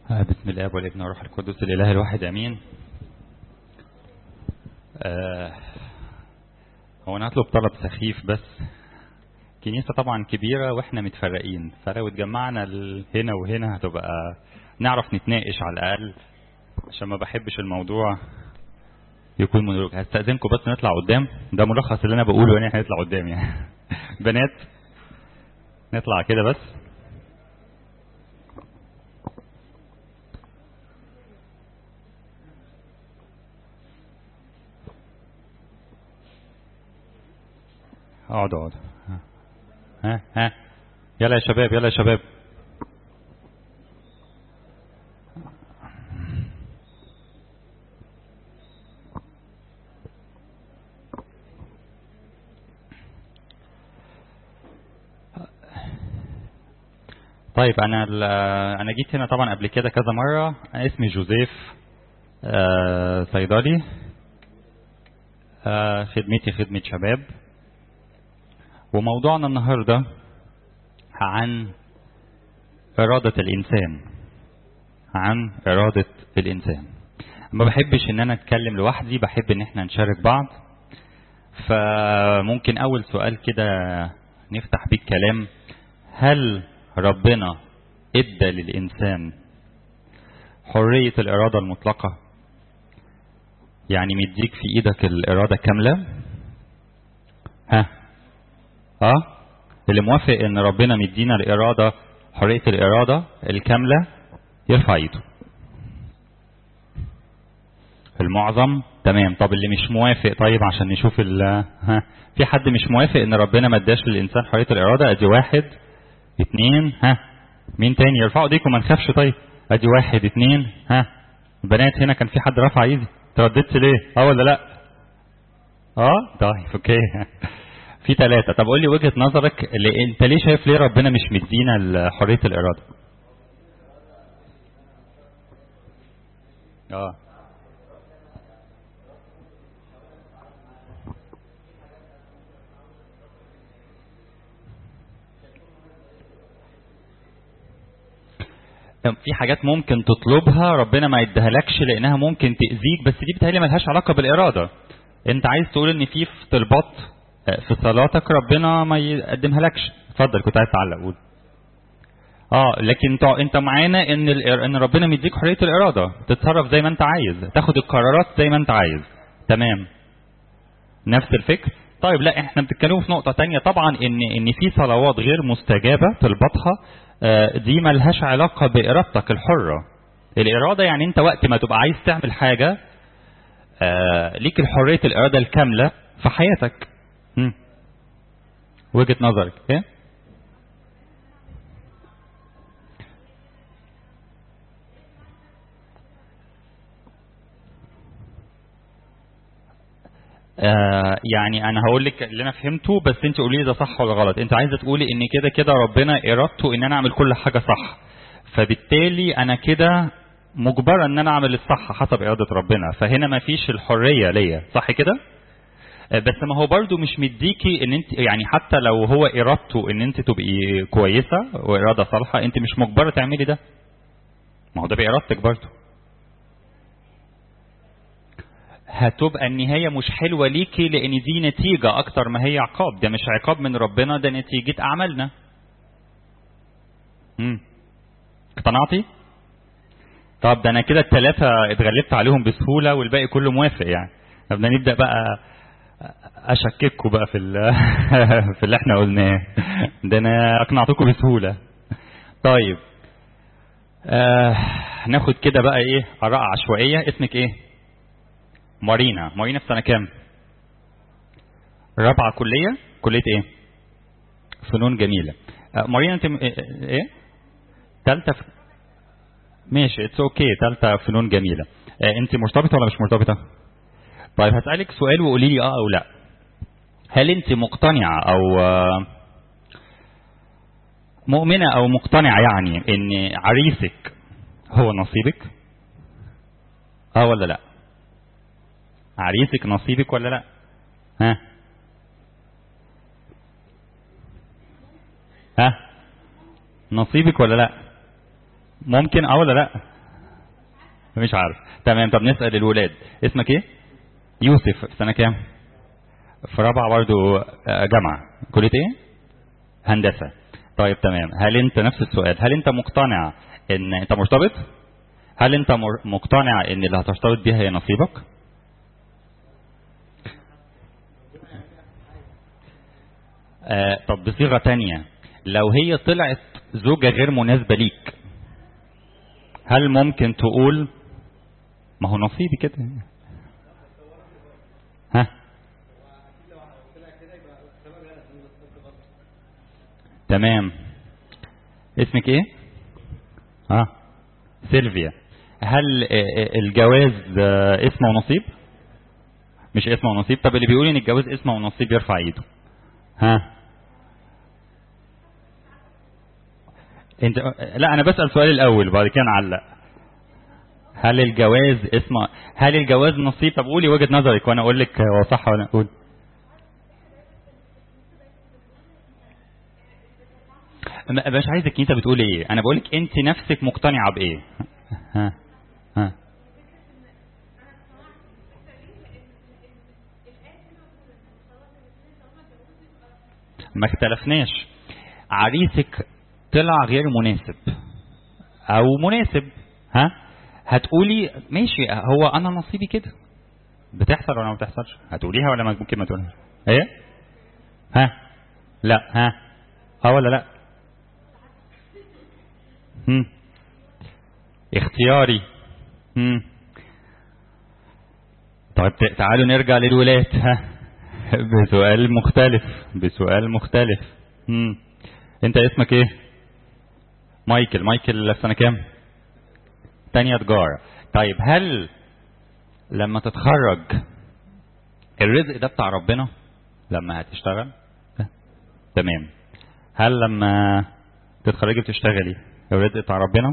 بسم الله والابن والروح القدس الاله الواحد امين آه هو انا هطلب طلب سخيف بس كنيسه طبعا كبيره واحنا متفرقين فلو اتجمعنا ال- هنا وهنا هتبقى نعرف نتناقش على الاقل عشان ما بحبش الموضوع يكون مونولوج هستأذنكم بس نطلع قدام ده ملخص اللي انا بقوله يعني احنا نطلع قدام يعني بنات نطلع كده بس اقعد اقعد ها ها يلا يا شباب يلا يا شباب طيب انا ال- انا جيت هنا طبعا قبل كده كذا مره انا اسمي جوزيف آه، صيدلي آه، خدمتي خدمه شباب وموضوعنا النهارده عن إرادة الإنسان عن إرادة الإنسان ما بحبش إن أنا أتكلم لوحدي بحب إن إحنا نشارك بعض فممكن أول سؤال كده نفتح بيه الكلام هل ربنا إدى للإنسان حرية الإرادة المطلقة يعني مديك في إيدك الإرادة كاملة ها اه اللي موافق ان ربنا مدينا الاراده حريه الاراده الكامله يرفع ايده المعظم تمام طب اللي مش موافق طيب عشان نشوف ال ها في حد مش موافق ان ربنا ما اداش للانسان حريه الاراده ادي واحد اتنين ها مين تاني يرفعوا ايديكم ما نخافش طيب ادي واحد اتنين ها بنات هنا كان في حد رفع ايدي ترددت ليه اه ولا لا اه طيب اوكي في ثلاثة طب قول لي وجهة نظرك اللي انت ليه شايف ليه ربنا مش مدينا ال- حرية الإرادة اه في حاجات ممكن تطلبها ربنا ما يديهالكش لانها ممكن تاذيك بس دي بتهيألي ملهاش علاقه بالاراده انت عايز تقول ان في في طلبات آه، في صلاتك ربنا ما يقدمها لكش اتفضل كنت عايز تعلق قول اه لكن انت انت معانا ان الإر- ان ربنا مديك حريه الاراده تتصرف زي ما انت عايز تاخد القرارات زي ما انت عايز تمام نفس الفكر طيب لا احنا بنتكلم في نقطه تانية طبعا ان ان في صلوات غير مستجابه طلباتها آه، دي ملهاش علاقه بارادتك الحره الاراده يعني انت وقت ما تبقى عايز تعمل حاجه آه، ليك الحريه الاراده الكامله في حياتك مم. وجهه نظرك ايه آه يعني انا هقول لك اللي انا فهمته بس انت قولي لي ده صح ولا غلط انت عايزه تقولي ان كده كده ربنا ارادته ان انا اعمل كل حاجه صح فبالتالي انا كده مجبره ان انا اعمل الصح حسب اراده ربنا فهنا ما فيش الحريه ليا صح كده آه، بس ما هو برضو مش مديكي ان انت يعني حتى لو هو ارادته ان انت تبقي كويسه واراده صالحه انت مش مجبره تعملي ده ما هو ده بارادتك برضو هتبقى النهاية مش حلوة ليكي لأن دي نتيجة أكتر ما هي عقاب ده مش عقاب من ربنا ده نتيجة أعمالنا مم. اقتنعتي؟ طب ده أنا كده التلاتة اتغلبت عليهم بسهولة والباقي كله موافق يعني طب ده نبدأ بقى أشكككوا بقى في ال- في اللي احنا قلناه ده أنا أقنعتكم بسهولة طيب آه ناخد كده بقى إيه آراء عشوائية اسمك إيه؟ مارينا مارينا في سنة كام؟ رابعة كلية كلية ايه؟ فنون جميلة آه، مارينا انت م- ايه؟ إيه؟ تالتة في... ماشي اتس اوكي تالتة فنون جميلة آه، انت مرتبطة ولا مش مرتبطة؟ طيب هسألك سؤال وقولي لي اه او لا هل انت مقتنعة او آه، مؤمنة او مقتنعة يعني ان عريسك هو نصيبك؟ اه ولا لا؟ عريسك نصيبك ولا لا ها ها نصيبك ولا لا ممكن اه ولا لا مش عارف تمام طب نسال الولاد اسمك ايه يوسف في سنه كام في رابعه برضه جامعه كليه ايه هندسه طيب تمام هل انت نفس السؤال هل انت مقتنع ان انت مرتبط هل انت مقتنع ان اللي هترتبط بيها هي نصيبك آه طب بصيغة تانية لو هي طلعت زوجة غير مناسبة ليك هل ممكن تقول ما هو نصيبي كده ها تمام اسمك ايه ها سيلفيا هل الجواز اسمه ونصيب مش اسمه ونصيب طب اللي بيقول ان الجواز اسمه ونصيب يرفع ايده ها انت لا انا بسال سؤال الاول وبعد كده نعلق هل الجواز اسمه هل الجواز نصيب طب قولي وجهه نظرك وانا اقول لك هو صح ولا قول مش عايزك انت بتقول ايه انا بقولك انت نفسك مقتنعه بايه ها ها ما اختلفناش عريسك طلع غير مناسب او مناسب ها هتقولي ماشي هو انا نصيبي كده بتحصل ولا ما بتحصلش هتقوليها ولا ممكن ما تقوليها ايه ها لا ها اه ولا لا هم. اختياري هم. طيب تعالوا نرجع للولاد ها بسؤال مختلف بسؤال مختلف هم. انت اسمك ايه مايكل مايكل في سنه كام تانية تجارة طيب هل لما تتخرج الرزق ده بتاع ربنا لما هتشتغل تمام هل لما تتخرجي بتشتغلي الرزق بتاع ربنا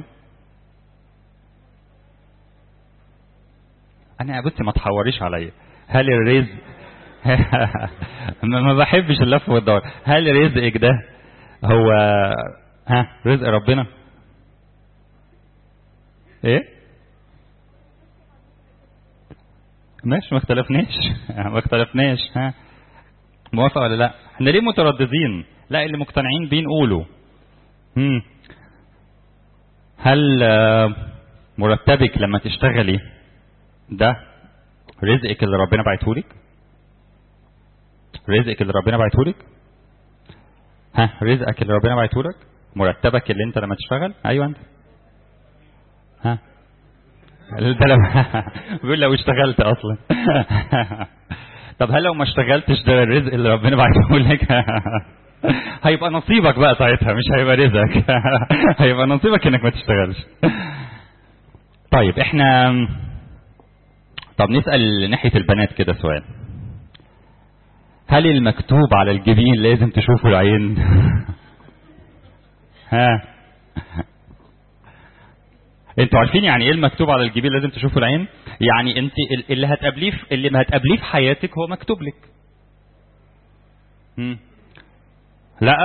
انا بصي ما تحوريش عليا هل الرزق ما بحبش اللف والدور هل رزقك ده هو ها رزق ربنا ايه ماشي ما اختلفناش ما اختلفناش ها موافق ولا لا احنا ليه مترددين لا اللي مقتنعين بيه نقوله هم. هل مرتبك لما تشتغلي ده رزقك اللي ربنا بعتهولك رزقك اللي ربنا بعتهولك ها رزقك اللي ربنا بعتهولك مرتبك اللي انت لما تشتغل ايوه انت ها ده لما بيقول لو اشتغلت اصلا طب هل لو ما اشتغلتش ده الرزق اللي ربنا بعته لك هيبقى نصيبك بقى ساعتها مش هيبقى رزقك هيبقى نصيبك انك ما تشتغلش طيب احنا طب نسال ناحيه البنات كده سؤال هل المكتوب على الجبين لازم تشوفه العين ها انتوا عارفين يعني ايه المكتوب على الجبين لازم تشوفه العين يعني انت اللي هتقابليه اللي ما هتقابليه في حياتك هو مكتوب لك مم. لا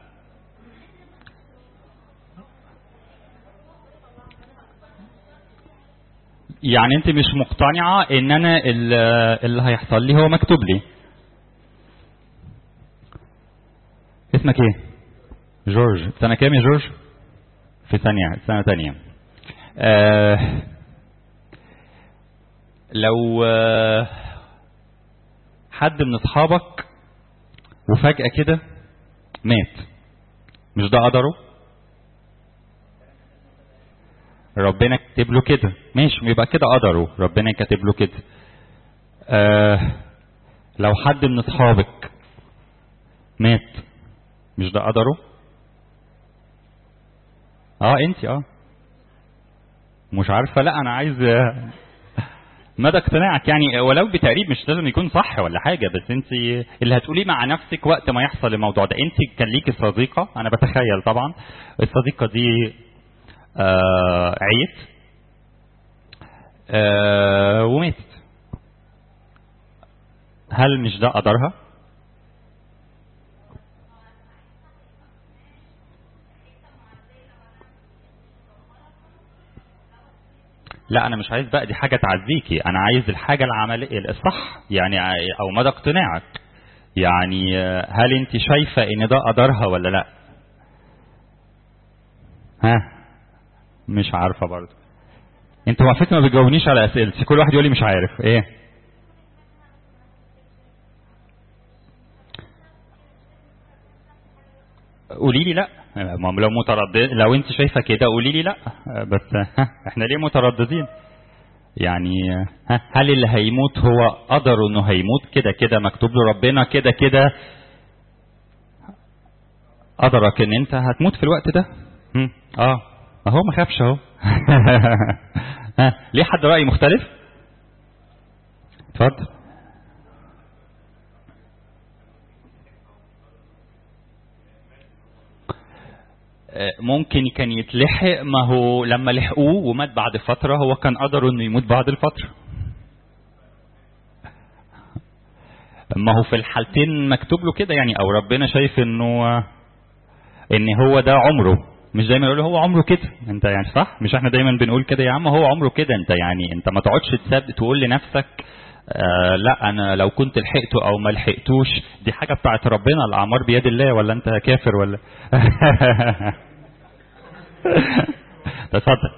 يعني انت مش مقتنعه ان انا اللي هيحصل لي هو مكتوب لي اسمك ايه جورج سنه كام يا جورج في ثانيه سنه ثانيه آه لو آه حد من اصحابك وفجأة كده مات مش ده قدره ربنا كاتب له كده ماشي يبقى كده قدره ربنا كاتب له كده آه لو حد من اصحابك مات مش ده قدره اه انت اه مش عارفه لا انا عايز مدى اقتناعك يعني ولو بتقريب مش لازم يكون صح ولا حاجه بس انت اللي هتقوليه مع نفسك وقت ما يحصل الموضوع ده انت كان ليكي صديقه انا بتخيل طبعا الصديقه دي آه عيت آه وماتت هل مش ده قدرها؟ لا انا مش عايز بقى دي حاجه تعزيكي انا عايز الحاجه العمليه الصح يعني او مدى اقتناعك يعني هل انت شايفه ان ده قدرها ولا لا ها مش عارفه برضه انتوا على فكره ما بتجاوبنيش على اسئلتي كل واحد يقول لي مش عارف ايه قولي لي لا ما لو متردد لو انت شايفه كده قولي لي لا بس ها احنا ليه مترددين يعني ها هل اللي هيموت هو قدر انه هيموت كده كده مكتوب له ربنا كده كده قدرك ان انت هتموت في الوقت ده هم. اه ما هو ما خافش اهو ها ليه حد راي مختلف اتفضل ممكن كان يتلحق ما هو لما لحقوه ومات بعد فترة هو كان قدره انه يموت بعد الفترة ما هو في الحالتين مكتوب له كده يعني او ربنا شايف انه ان هو ده عمره مش دايما يقول هو عمره كده انت يعني صح مش احنا دايما بنقول كده يا عم هو عمره كده انت يعني انت ما تقعدش تساب تقول لنفسك آه لا انا لو كنت لحقته او ما لحقتوش دي حاجه بتاعت ربنا الاعمار بيد الله ولا انت كافر ولا اتفضل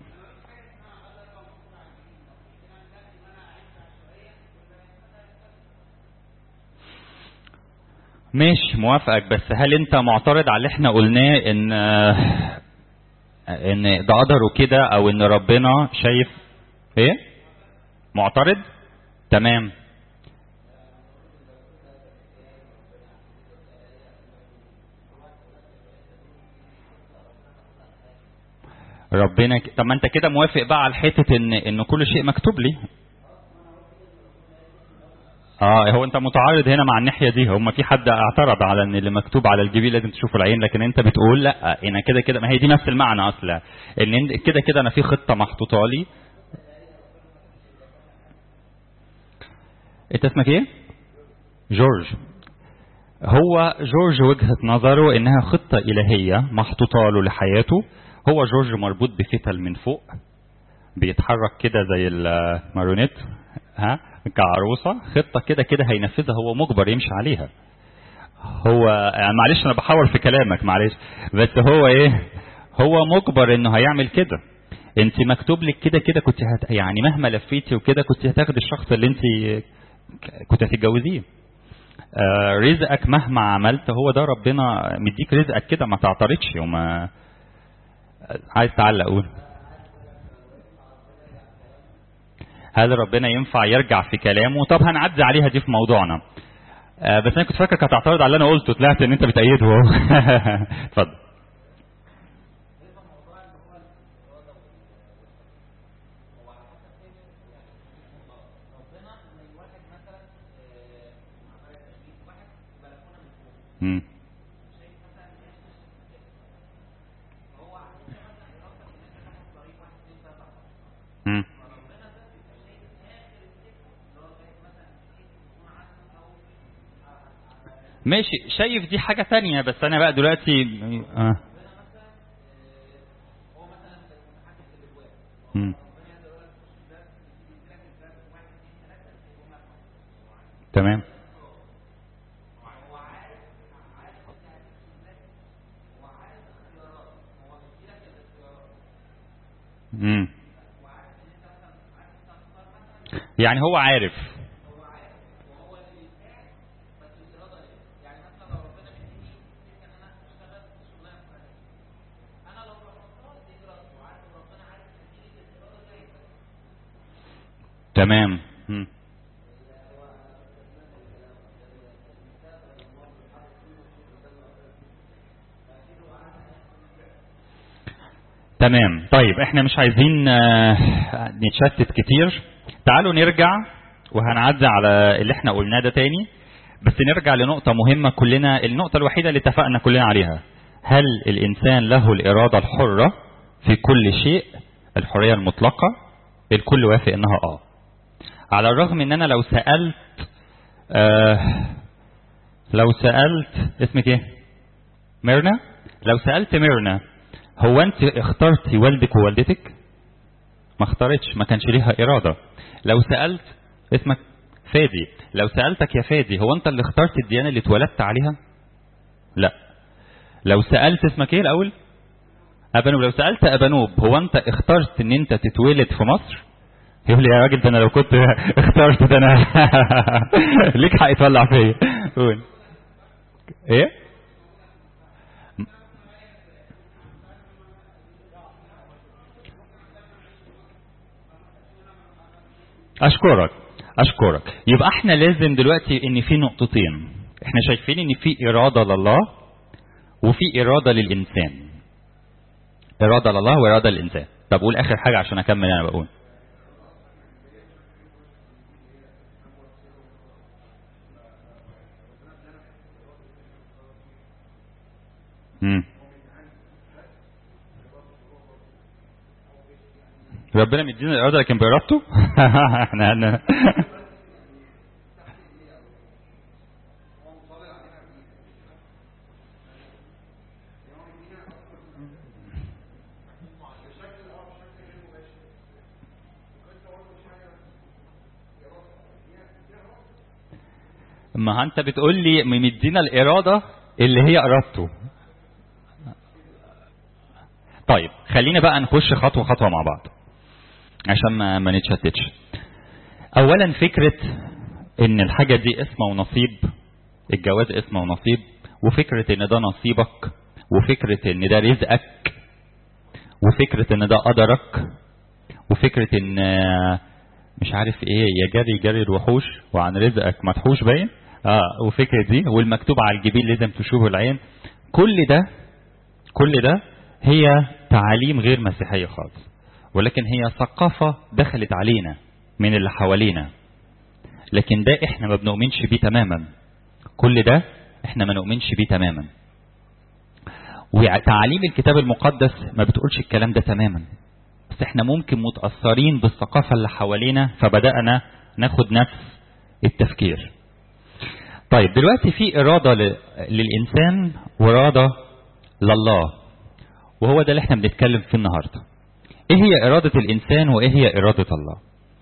ماشي موافقك بس هل انت معترض على اللي احنا قلناه ان ان ده قدره كده او ان ربنا شايف ايه معترض تمام ربنا ك... طب ما انت كده موافق بقى على حته ان ان كل شيء مكتوب لي اه هو انت متعارض هنا مع الناحيه دي هم في حد اعترض على ان اللي مكتوب على الجبين لازم تشوفه العين لكن انت بتقول لا انا كده كده ما هي دي نفس المعنى اصلا ان كده كده انا في خطه محطوطه لي انت اسمك ايه جورج هو جورج وجهة نظره انها خطة الهية محطوطة له لحياته هو جورج مربوط بفتل من فوق بيتحرك كده زي المارونيت ها كعروسة خطة كده كده هينفذها هو مجبر يمشي عليها هو يعني معلش انا بحاور في كلامك معلش بس هو ايه هو مجبر انه هيعمل كده انت مكتوب لك كده كده كنت هت... يعني مهما لفيتي وكده كنت هتاخدي الشخص اللي انت كنت هتتجوزيه آه رزقك مهما عملت هو ده ربنا مديك رزقك كده ما تعترضش وما عايز تعلق قول هل ربنا ينفع يرجع في كلامه طب هنعدي عليها دي في موضوعنا آه بس انا كنت فاكرك هتعترض على اللي انا قلته طلعت ان انت بتأيده اتفضل مم. مم. ماشي شايف دي حاجة تانية بس أنا بقى دلوقتي آه. مم. تمام مم. يعني هو عارف تمام مم. تمام طيب احنا مش عايزين آه، نتشتت كتير تعالوا نرجع وهنعدي على اللي احنا قلناه ده تاني بس نرجع لنقطة مهمة كلنا النقطة الوحيدة اللي اتفقنا كلنا عليها هل الإنسان له الإرادة الحرة في كل شيء الحرية المطلقة الكل وافق انها اه على الرغم ان انا لو سألت آه لو سألت اسمك ايه ميرنا لو سألت ميرنا هو انت اخترتي والدك ووالدتك ما اختارتش ما كانش ليها إرادة لو سألت اسمك فادي لو سألتك يا فادي هو أنت اللي اخترت الديانة اللي اتولدت عليها لا لو سألت اسمك ايه الأول أبنوب لو سألت أبنوب هو أنت اخترت إن أنت تتولد في مصر يقول لي يا راجل ده أنا لو كنت اخترت ده أنا ليك حق تولع فيا قول ايه اشكرك اشكرك يبقى احنا لازم دلوقتي ان في نقطتين احنا شايفين ان في اراده لله وفي اراده للانسان اراده لله واراده للانسان طب قول اخر حاجه عشان اكمل انا بقول امم ربنا مدينا الاراده لكن بارادته احنا احنا ما انت بتقول لي مدينا الاراده اللي هي ارادته طيب خلينا بقى نخش خطوه خطوه مع بعض عشان ما ما نتشتتش اولا فكره ان الحاجه دي اسم ونصيب الجواز اسم ونصيب وفكره ان ده نصيبك وفكره ان ده رزقك وفكره ان ده قدرك وفكره ان مش عارف ايه يا جري جري الوحوش وعن رزقك ما تحوش باين اه وفكره دي والمكتوب على الجبين لازم تشوفه العين كل ده كل ده هي تعاليم غير مسيحيه خالص ولكن هي ثقافة دخلت علينا من اللي حوالينا لكن ده احنا ما بنؤمنش بيه تماما كل ده احنا ما نؤمنش بيه تماما وتعاليم الكتاب المقدس ما بتقولش الكلام ده تماما بس احنا ممكن متأثرين بالثقافة اللي حوالينا فبدأنا ناخد نفس التفكير طيب دلوقتي في إرادة للإنسان وإرادة لله وهو ده اللي احنا بنتكلم فيه النهارده ايه هي إرادة الإنسان وإيه هي إرادة الله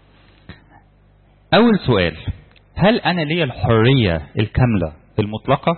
أول سؤال هل أنا لي الحرية الكاملة المطلقة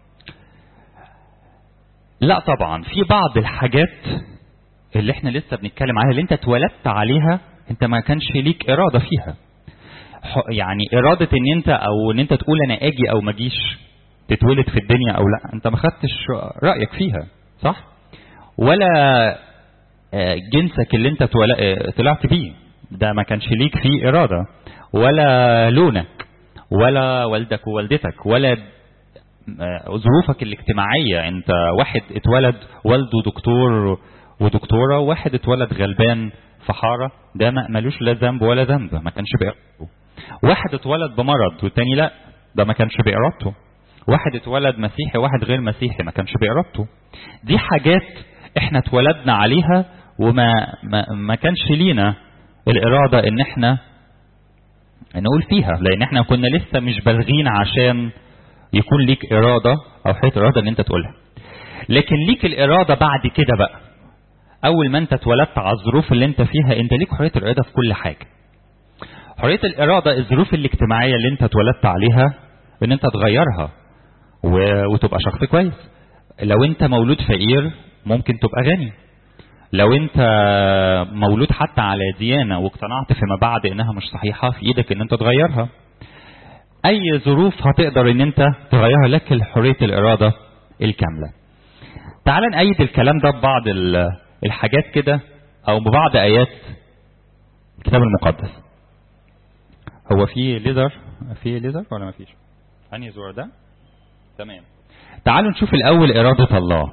لا طبعا في بعض الحاجات اللي احنا لسه بنتكلم عليها اللي انت اتولدت عليها انت ما كانش ليك إرادة فيها يعني إرادة ان انت او ان انت تقول انا اجي او ما اجيش تتولد في الدنيا او لا انت ما خدتش رأيك فيها صح ولا جنسك اللي انت طلعت بيه ده ما كانش ليك فيه إرادة ولا لونك ولا والدك ووالدتك ولا ظروفك الاجتماعية انت واحد اتولد والده دكتور ودكتورة وواحد اتولد غلبان في حارة ده ما ملوش لا ذنب ولا ذنب ما كانش بإرادته واحد اتولد بمرض والتاني لا ده ما كانش بإرادته واحد اتولد مسيحي واحد غير مسيحي ما كانش بإرادته دي حاجات احنا اتولدنا عليها وما ما, ما كانش لينا الإرادة إن إحنا نقول فيها لأن إحنا كنا لسه مش بالغين عشان يكون ليك إرادة أو حيث إرادة إن أنت تقولها لكن ليك الإرادة بعد كده بقى أول ما أنت اتولدت على الظروف اللي أنت فيها أنت ليك حرية الإرادة في كل حاجة حرية الإرادة الظروف الاجتماعية اللي أنت اتولدت عليها إن أنت تغيرها وتبقى شخص كويس لو أنت مولود فقير ممكن تبقى غني لو انت مولود حتى على ديانة واقتنعت فيما بعد انها مش صحيحة في ايدك ان انت تغيرها اي ظروف هتقدر ان انت تغيرها لك حرية الارادة الكاملة تعال نأيد الكلام ده ببعض الحاجات كده او ببعض ايات الكتاب المقدس هو في ليزر في ليزر ولا ما فيش انهي زور ده تمام تعالوا نشوف الاول ارادة الله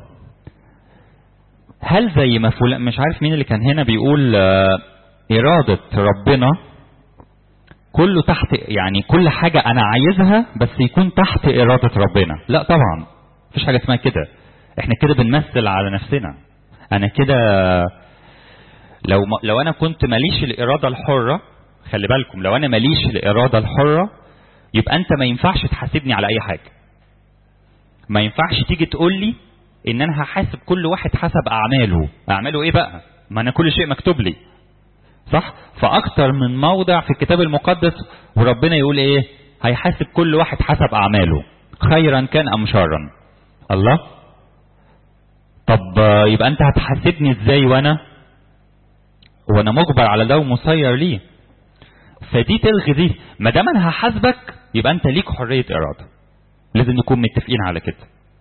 هل زي ما فلان مش عارف مين اللي كان هنا بيقول إرادة ربنا كله تحت يعني كل حاجة أنا عايزها بس يكون تحت إرادة ربنا لا طبعا مفيش حاجة اسمها كده احنا كده بنمثل على نفسنا أنا كده لو لو أنا كنت ماليش الإرادة الحرة خلي بالكم لو أنا ماليش الإرادة الحرة يبقى أنت ما ينفعش تحاسبني على أي حاجة ما ينفعش تيجي تقول لي ان انا هحاسب كل واحد حسب اعماله اعماله ايه بقى ما انا كل شيء مكتوب لي صح فاكتر من موضع في الكتاب المقدس وربنا يقول ايه هيحاسب كل واحد حسب اعماله خيرا كان ام شرا الله طب يبقى انت هتحاسبني ازاي وانا وانا مجبر على ده ومسير ليه فدي تلغي دي ما دام انا هحاسبك يبقى انت ليك حريه اراده لازم نكون متفقين على كده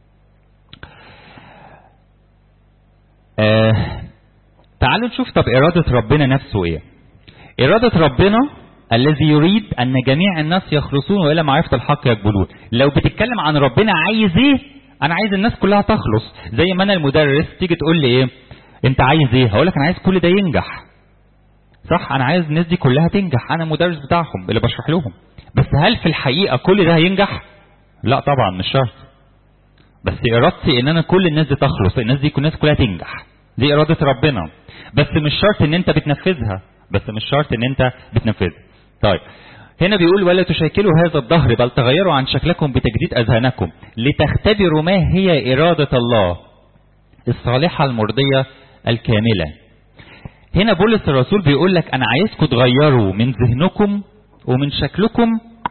آه تعالوا نشوف طب إرادة ربنا نفسه إيه إرادة ربنا الذي يريد أن جميع الناس يخلصون وإلى معرفة الحق يقبلون لو بتتكلم عن ربنا عايز إيه أنا عايز الناس كلها تخلص زي ما أنا المدرس تيجي تقول لي إيه أنت عايز إيه هقول لك أنا عايز كل ده ينجح صح أنا عايز الناس دي كلها تنجح أنا المدرس بتاعهم اللي بشرح لهم بس هل في الحقيقة كل ده هينجح لا طبعا مش شرط بس ارادتي ان انا كل الناس دي تخلص الناس دي الناس كلها تنجح دي اراده ربنا بس مش شرط ان انت بتنفذها بس مش شرط ان انت بتنفذها طيب هنا بيقول ولا تشكلوا هذا الظهر بل تغيروا عن شكلكم بتجديد اذهانكم لتختبروا ما هي اراده الله الصالحه المرضيه الكامله هنا بولس الرسول بيقول لك انا عايزكم تغيروا من ذهنكم ومن شكلكم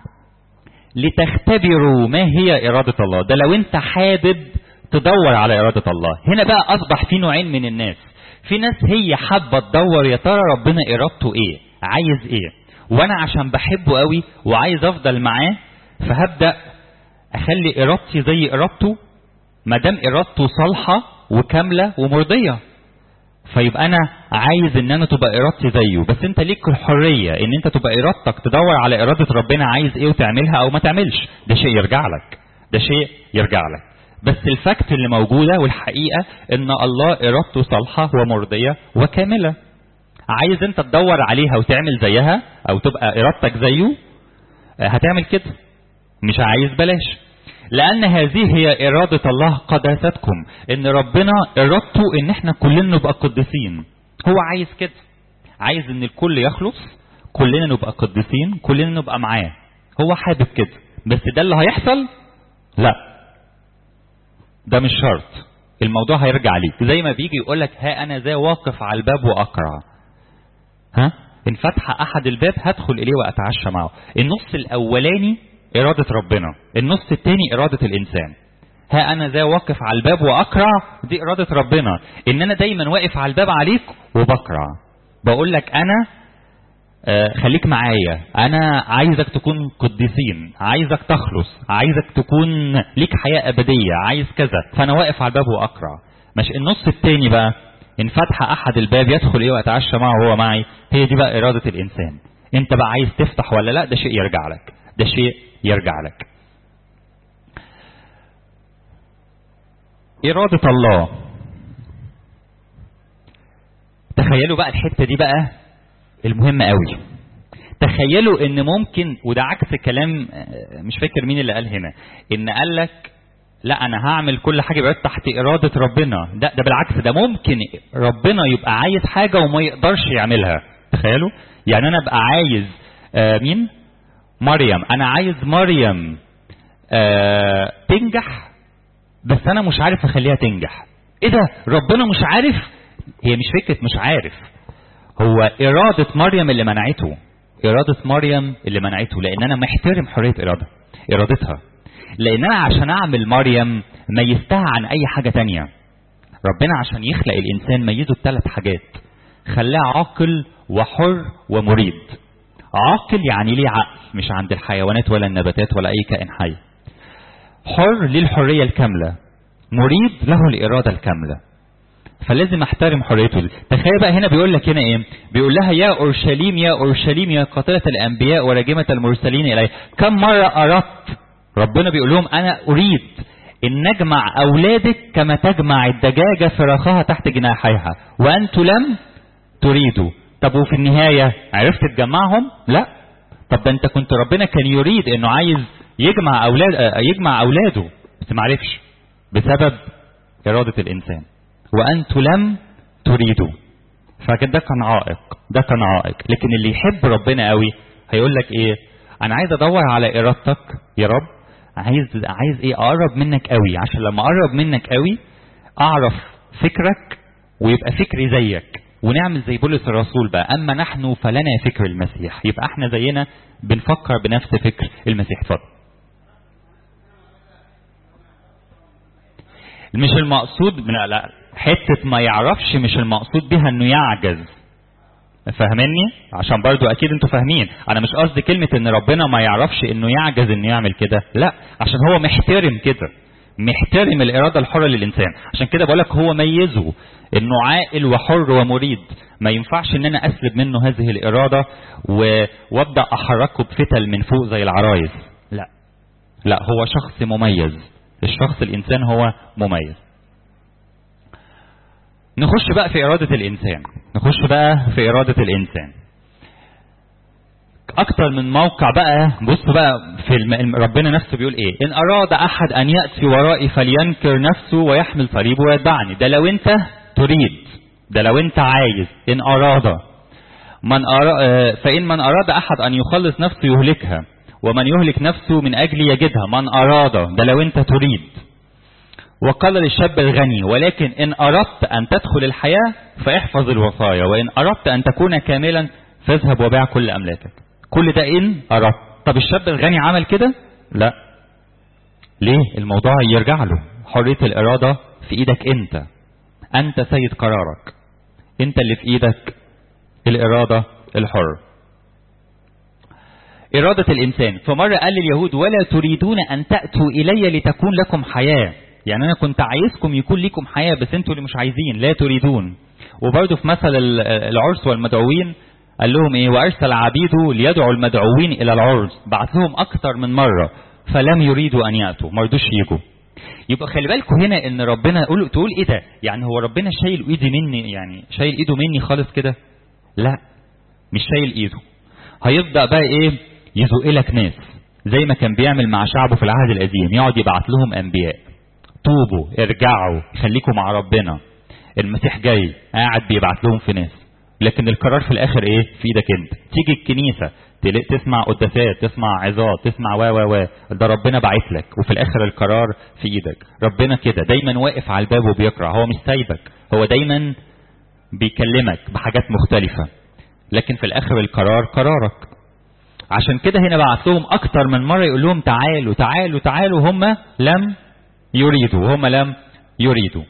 لتختبروا ما هي إرادة الله ده لو أنت حابب تدور على إرادة الله هنا بقى أصبح في نوعين من الناس في ناس هي حابة تدور يا ترى ربنا إرادته إيه عايز إيه وأنا عشان بحبه قوي وعايز أفضل معاه فهبدأ أخلي إرادتي زي إرادته ما دام إرادته صالحة وكاملة ومرضية فيبقى انا عايز ان انا تبقى ارادتي زيه بس انت ليك الحريه ان انت تبقى ارادتك تدور على اراده ربنا عايز ايه وتعملها او ما تعملش ده شيء يرجع لك ده شيء يرجع لك بس الفاكت اللي موجوده والحقيقه ان الله ارادته صالحه ومرضيه وكامله عايز انت تدور عليها وتعمل زيها او تبقى ارادتك زيه هتعمل كده مش عايز بلاش لأن هذه هي إرادة الله قداستكم إن ربنا إرادته إن إحنا كلنا نبقى قديسين هو عايز كده عايز إن الكل يخلص كلنا نبقى قديسين كلنا نبقى معاه هو حابب كده بس ده اللي هيحصل لا ده مش شرط الموضوع هيرجع ليك زي ما بيجي يقول لك ها أنا ذا واقف على الباب وأقرع ها إن فتح أحد الباب هدخل إليه وأتعشى معه النص الأولاني إرادة ربنا النص التاني إرادة الإنسان ها أنا ذا واقف على الباب وأقرع دي إرادة ربنا إن أنا دايما واقف على الباب عليك وبقرع بقول لك أنا آه خليك معايا أنا عايزك تكون قديسين عايزك تخلص عايزك تكون ليك حياة أبدية عايز كذا فأنا واقف على الباب وأقرع مش النص التاني بقى إن فتح أحد الباب يدخل إيه وأتعشى معه وهو معي هي دي بقى إرادة الإنسان أنت بقى عايز تفتح ولا لا ده شيء يرجع لك ده شيء يرجع لك إرادة الله تخيلوا بقى الحتة دي بقى المهمة قوي تخيلوا ان ممكن وده عكس كلام مش فاكر مين اللي قال هنا ان قال لك لا انا هعمل كل حاجه بقى تحت اراده ربنا ده ده بالعكس ده ممكن ربنا يبقى عايز حاجه وما يقدرش يعملها تخيلوا يعني انا ابقى عايز آه مين مريم انا عايز مريم آه تنجح بس انا مش عارف اخليها تنجح ايه ده ربنا مش عارف هي مش فكره مش عارف هو اراده مريم اللي منعته اراده مريم اللي منعته لان انا محترم حريه اراده ارادتها لان انا عشان اعمل مريم ميزتها عن اي حاجه تانية ربنا عشان يخلق الانسان ميزه بثلاث حاجات خلاه عاقل وحر ومريد عاقل يعني ليه عقل مش عند الحيوانات ولا النباتات ولا اي كائن حي حر ليه الحريه الكامله مريد له الاراده الكامله فلازم احترم حريته دي تخيل بقى هنا بيقول لك هنا ايه بيقول لها يا اورشليم يا اورشليم يا قاتله الانبياء وراجمه المرسلين الي كم مره اردت ربنا بيقول لهم انا اريد ان نجمع اولادك كما تجمع الدجاجه فراخها تحت جناحيها وانتم لم تريدوا طب وفي النهايه عرفت تجمعهم لا طب ده انت كنت ربنا كان يريد انه عايز يجمع اولاد يجمع اولاده بس ما عرفش بسبب اراده الانسان وانتم لم تريدوا فكده ده كان عائق ده كان عائق لكن اللي يحب ربنا قوي هيقول لك ايه انا عايز ادور على ارادتك يا رب عايز عايز ايه اقرب منك قوي عشان لما اقرب منك قوي اعرف فكرك ويبقى فكري زيك ونعمل زي بولس الرسول بقى اما نحن فلنا فكر المسيح يبقى احنا زينا بنفكر بنفس فكر المسيح اتفضل مش المقصود من لا حته ما يعرفش مش المقصود بها انه يعجز فاهمني عشان برضو اكيد انتوا فاهمين انا مش قصدي كلمه ان ربنا ما يعرفش انه يعجز انه يعمل كده لا عشان هو محترم كده محترم الاراده الحره للانسان عشان كده بقول لك هو ميزه انه عاقل وحر ومريد ما ينفعش ان انا اسلب منه هذه الاراده و... وابدا احركه بفتل من فوق زي العرايس لا لا هو شخص مميز الشخص الانسان هو مميز نخش بقى في إرادة الإنسان نخش بقى في إرادة الإنسان أكتر من موقع بقى بص بقى في الم... ربنا نفسه بيقول إيه إن أراد أحد أن يأتي ورائي فلينكر نفسه ويحمل صليبه ويتبعني ده لو أنت تريد ده لو أنت عايز إن أراد من أرا... فإن من أراد أحد أن يخلص نفسه يهلكها ومن يهلك نفسه من أجل يجدها من أراد ده لو أنت تريد وقال للشاب الغني ولكن إن أردت أن تدخل الحياة فاحفظ الوصايا وإن أردت أن تكون كاملا فاذهب وبيع كل أملاكك كل ده إن أردت طب الشاب الغني عمل كده لا ليه الموضوع يرجع له حرية الإرادة في إيدك أنت أنت سيد قرارك أنت اللي في إيدك الإرادة الحر إرادة الإنسان فمرة قال لليهود ولا تريدون أن تأتوا إلي لتكون لكم حياة يعني أنا كنت عايزكم يكون لكم حياة بس أنتوا اللي مش عايزين لا تريدون وبرضه في مثل العرس والمدعوين قال لهم إيه وأرسل عبيده ليدعوا المدعوين إلى العرس بعت لهم أكثر من مرة فلم يريدوا أن يأتوا ما رضوش يجوا يبقى خلي بالكم هنا ان ربنا يقول تقول ايه ده يعني هو ربنا شايل ايدي مني يعني شايل ايده مني خالص كده لا مش شايل ايده هيبدا بقى ايه يزق لك ناس زي ما كان بيعمل مع شعبه في العهد القديم يقعد يبعت لهم انبياء توبوا ارجعوا خليكم مع ربنا المسيح جاي قاعد بيبعت لهم في ناس لكن القرار في الاخر ايه في ايدك انت تيجي الكنيسه تسمع قداسات تسمع عظات تسمع و و و ده ربنا باعت لك وفي الاخر القرار في ايدك ربنا كده دايما واقف على الباب وبيقرا هو مش سايبك هو دايما بيكلمك بحاجات مختلفه لكن في الاخر القرار قرارك عشان كده هنا بعت لهم اكتر من مره يقول لهم تعالوا تعالوا تعالوا هم لم يريدوا هم لم يريدوا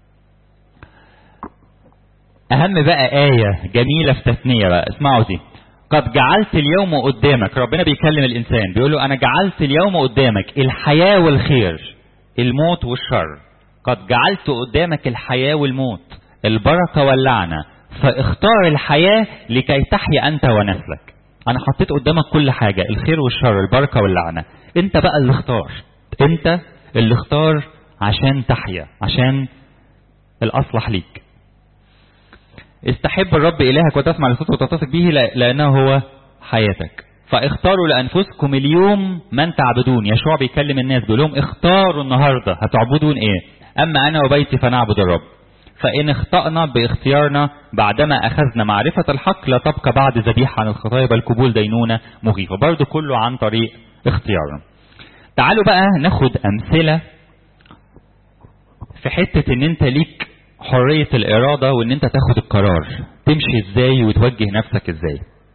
اهم بقى آية جميلة في تثنية بقى اسمعوا دي قد جعلت اليوم قدامك ربنا بيكلم الانسان بيقول له انا جعلت اليوم قدامك الحياة والخير الموت والشر قد جعلت قدامك الحياة والموت البركة واللعنة فاختار الحياة لكي تحيا انت ونسلك انا حطيت قدامك كل حاجة الخير والشر البركة واللعنة انت بقى اللي اختار انت اللي اختار عشان تحيا عشان الاصلح ليك استحب الرب إلهك وتسمع لصوته وتتثق به لأنه هو حياتك فاختاروا لأنفسكم اليوم من تعبدون يشوع بيكلم الناس بيقول لهم اختاروا النهاردة هتعبدون ايه أما أنا وبيتي فنعبد الرب فإن اخطأنا باختيارنا بعدما أخذنا معرفة الحق لا تبقى بعد ذبيحة عن الخطايا بل قبول دينونة مخيفة برضو كله عن طريق اختيارنا تعالوا بقى ناخد أمثلة في حتة ان انت ليك حرية الإرادة وإن أنت تاخد القرار تمشي إزاي وتوجه نفسك إزاي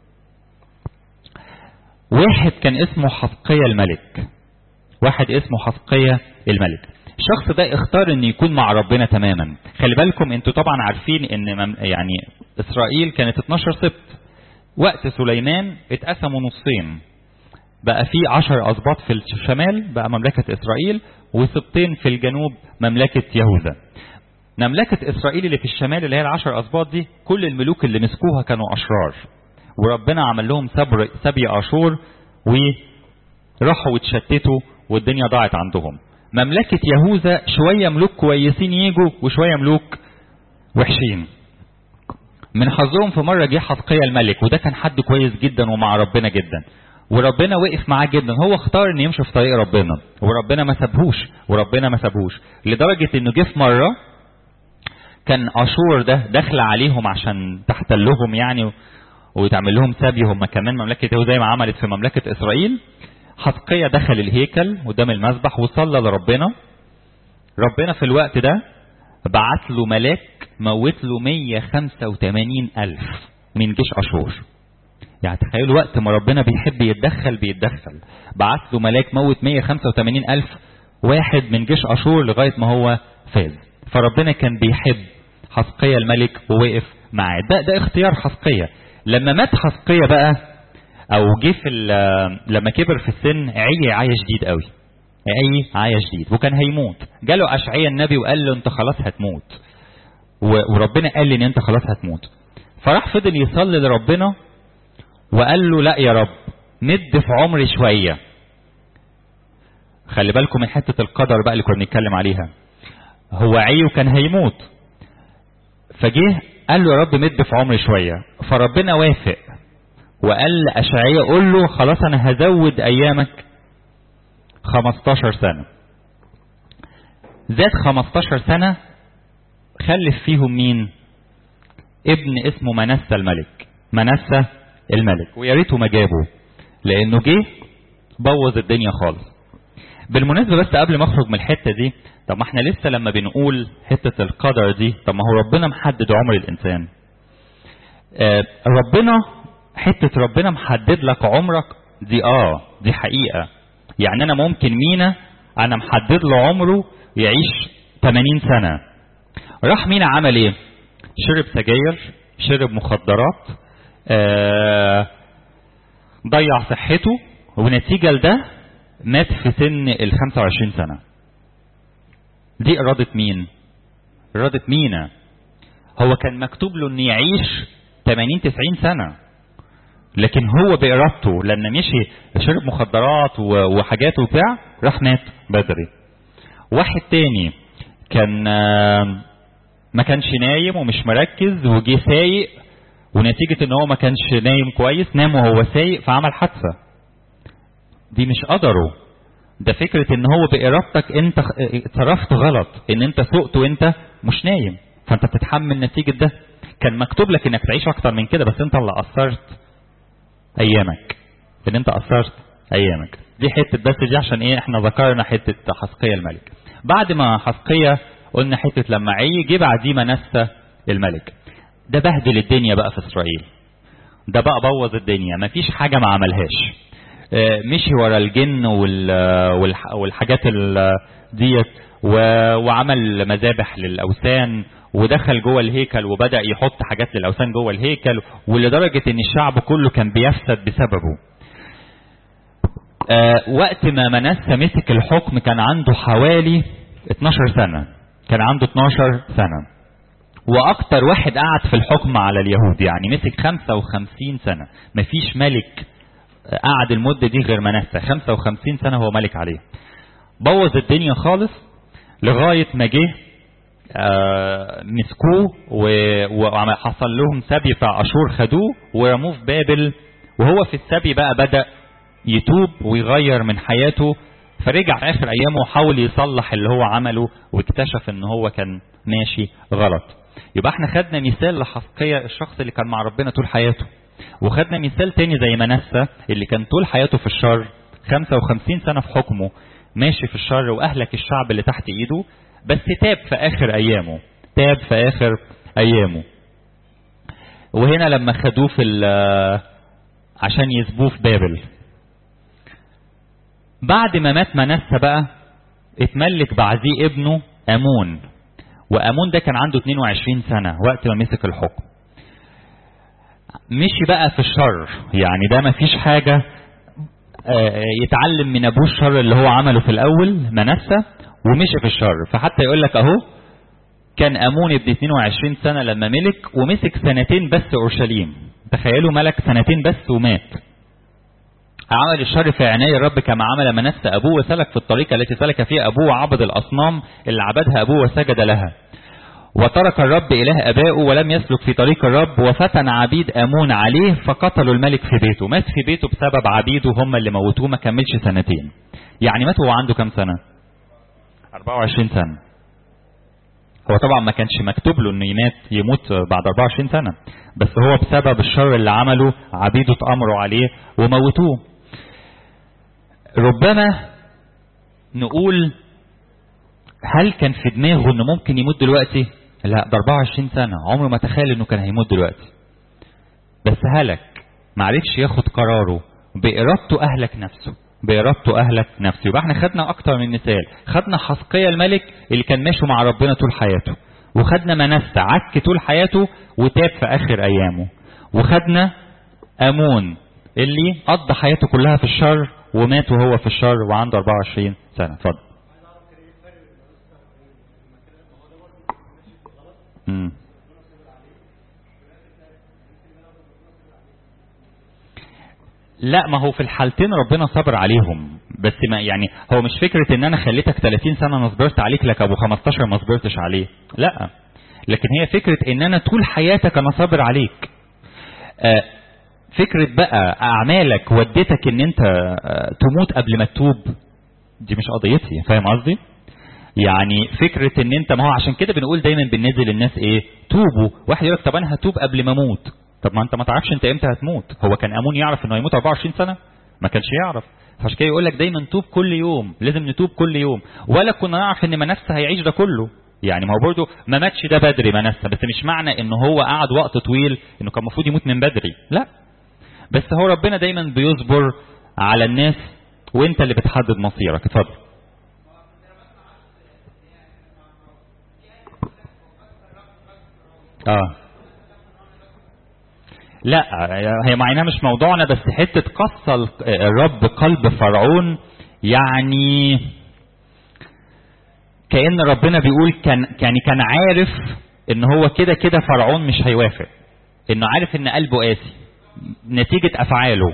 واحد كان اسمه حفقية الملك واحد اسمه حفقية الملك الشخص ده اختار ان يكون مع ربنا تماما خلي بالكم انتوا طبعا عارفين ان يعني اسرائيل كانت 12 سبت وقت سليمان اتقسموا نصين بقى في عشر اسباط في الشمال بقى مملكة اسرائيل وسبطين في الجنوب مملكة يهوذا مملكة إسرائيل اللي في الشمال اللي هي العشر أسباط دي كل الملوك اللي مسكوها كانوا أشرار وربنا عمل لهم سبر سبي أشور وراحوا واتشتتوا والدنيا ضاعت عندهم مملكة يهوذا شوية ملوك كويسين يجوا وشوية ملوك وحشين من حظهم في مرة جه حزقية الملك وده كان حد كويس جدا ومع ربنا جدا وربنا وقف معاه جدا هو اختار ان يمشي في طريق ربنا وربنا ما سابهوش وربنا ما سابهوش لدرجة انه جه في مرة كان اشور ده داخله عليهم عشان تحتلهم يعني وتعمل لهم سبي هم كمان مملكه يهوذا زي ما عملت في مملكه اسرائيل حزقية دخل الهيكل قدام المسبح وصلى لربنا ربنا في الوقت ده بعت له ملاك موت له 185 ألف من جيش أشور يعني تخيلوا وقت ما ربنا بيحب يتدخل بيتدخل بعت له ملاك موت 185 ألف واحد من جيش أشور لغاية ما هو فاز فربنا كان بيحب حسقية الملك ووقف معاه ده ده اختيار حسقية لما مات حسقية بقى او جه في لما كبر في السن عي عيا شديد قوي عي عيا شديد وكان هيموت جاله اشعيا النبي وقال له انت خلاص هتموت وربنا قال لي ان انت خلاص هتموت فراح فضل يصلي لربنا وقال له لا يا رب مد في عمري شويه خلي بالكم من حته القدر بقى اللي كنا بنتكلم عليها هو عي وكان هيموت فجه قال له يا رب مد في عمري شويه فربنا وافق وقال لأشعية قول له خلاص أنا هزود أيامك 15 سنة زاد 15 سنة خلف فيهم مين ابن اسمه منسى الملك منسى الملك ويا ريته ما جابه لانه جه بوظ الدنيا خالص بالمناسبة بس قبل ما اخرج من الحتة دي طب ما احنا لسه لما بنقول حتة القدر دي طب ما هو ربنا محدد عمر الانسان آه ربنا حتة ربنا محدد لك عمرك دي اه دي حقيقة يعني انا ممكن مينا انا محدد له عمره يعيش 80 سنة راح مينا عمل ايه شرب سجاير شرب مخدرات آه ضيع صحته ونتيجة لده مات في سن ال 25 سنة دي إرادة مين إرادة مينا هو كان مكتوب له ان يعيش 80 90 سنة لكن هو بإرادته لما مشي شرب مخدرات وحاجات وبتاع راح مات بدري واحد تاني كان ما كانش نايم ومش مركز وجه سايق ونتيجة ان هو ما كانش نايم كويس نام وهو سايق فعمل حادثة دي مش قدره ده فكرة ان هو بإرادتك انت اتصرفت غلط ان انت سقت وانت مش نايم فانت بتتحمل نتيجة ده كان مكتوب لك انك تعيش اكتر من كده بس انت اللي قصرت ايامك ان انت قصرت ايامك دي حته بس دي عشان ايه احنا ذكرنا حته حسقيه الملك بعد ما حسقيه قلنا حته لما عي جه بعديه منسى الملك ده بهدل الدنيا بقى في اسرائيل ده بقى بوظ الدنيا مفيش حاجه ما عملهاش اه مشي ورا الجن والحاجات ديت وعمل مذابح للاوثان ودخل جوه الهيكل وبدأ يحط حاجات للأوثان جوه الهيكل ولدرجة ان الشعب كله كان بيفسد بسببه آه وقت ما منسى مسك الحكم كان عنده حوالي 12 سنة كان عنده 12 سنة واكتر واحد قعد في الحكم على اليهود يعني مسك 55 سنة مفيش ملك قعد المدة دي غير منسى 55 سنة هو ملك عليه بوظ الدنيا خالص لغاية ما جه آه مسكوه وحصل لهم سبي بتاع اشور خدوه ورموه في بابل وهو في السبي بقى بدا يتوب ويغير من حياته فرجع في اخر ايامه وحاول يصلح اللي هو عمله واكتشف ان هو كان ماشي غلط يبقى احنا خدنا مثال لحسقية الشخص اللي كان مع ربنا طول حياته وخدنا مثال تاني زي منسى اللي كان طول حياته في الشر 55 سنة في حكمه ماشي في الشر واهلك الشعب اللي تحت ايده بس تاب في اخر ايامه تاب في اخر ايامه وهنا لما خدوه في عشان يسبوه في بابل بعد ما مات منسى بقى اتملك بعديه ابنه امون وامون ده كان عنده 22 سنة وقت ما مسك الحكم مشي بقى في الشر يعني ده ما فيش حاجة يتعلم من ابوه الشر اللي هو عمله في الاول منسى ومشي في الشر فحتى يقول لك اهو كان امون ابن 22 سنه لما ملك ومسك سنتين بس اورشليم تخيلوا ملك سنتين بس ومات عمل الشر في عيني الرب كما عمل منسى ابوه وسلك في الطريق التي سلك فيها ابوه وعبد الاصنام اللي عبدها ابوه وسجد لها وترك الرب اله ابائه ولم يسلك في طريق الرب وفتن عبيد امون عليه فقتلوا الملك في بيته مات في بيته بسبب عبيده هم اللي موتوه ما كملش سنتين يعني مات وهو عنده كام سنه 24 سنة هو طبعا ما كانش مكتوب له انه يمات يموت بعد 24 سنة بس هو بسبب الشر اللي عمله عبيده اتأمروا عليه وموتوه ربما نقول هل كان في دماغه انه ممكن يموت دلوقتي لا ده 24 سنة عمره ما تخيل انه كان هيموت دلوقتي بس هلك ما عرفش ياخد قراره بإرادته أهلك نفسه بإرادته أهلك نفسه يبقى احنا خدنا أكتر من مثال خدنا حسقية الملك اللي كان ماشي مع ربنا طول حياته وخدنا منسى عك طول حياته وتاب في آخر أيامه وخدنا أمون اللي قضى حياته كلها في الشر ومات وهو في الشر وعنده 24 سنة اتفضل مم. لا ما هو في الحالتين ربنا صبر عليهم بس ما يعني هو مش فكرة ان انا خليتك 30 سنة انا صبرت عليك لك ابو 15 ما صبرتش عليه لا لكن هي فكرة ان انا طول حياتك انا صابر عليك آه فكرة بقى اعمالك ودتك ان انت آه تموت قبل ما تتوب دي مش قضيتي فاهم قصدي يعني فكرة ان انت ما هو عشان كده بنقول دايما بننزل الناس ايه توبوا واحد يقول لك طب انا هتوب قبل ما اموت طب ما انت ما تعرفش انت امتى هتموت هو كان امون يعرف انه هيموت 24 سنه ما كانش يعرف عشان كده يقول لك دايما توب كل يوم لازم نتوب كل يوم ولا كنا نعرف ان منسى هيعيش ده كله يعني ما هو برضه ما ماتش ده بدري منسى بس مش معنى ان هو قعد وقت طويل انه كان المفروض يموت من بدري لا بس هو ربنا دايما بيصبر على الناس وانت اللي بتحدد مصيرك اتفضل اه لا هي معناها مش موضوعنا بس حتة قصة الرب قلب فرعون يعني كأن ربنا بيقول كان يعني كان عارف ان هو كده كده فرعون مش هيوافق انه عارف ان قلبه قاسي نتيجة افعاله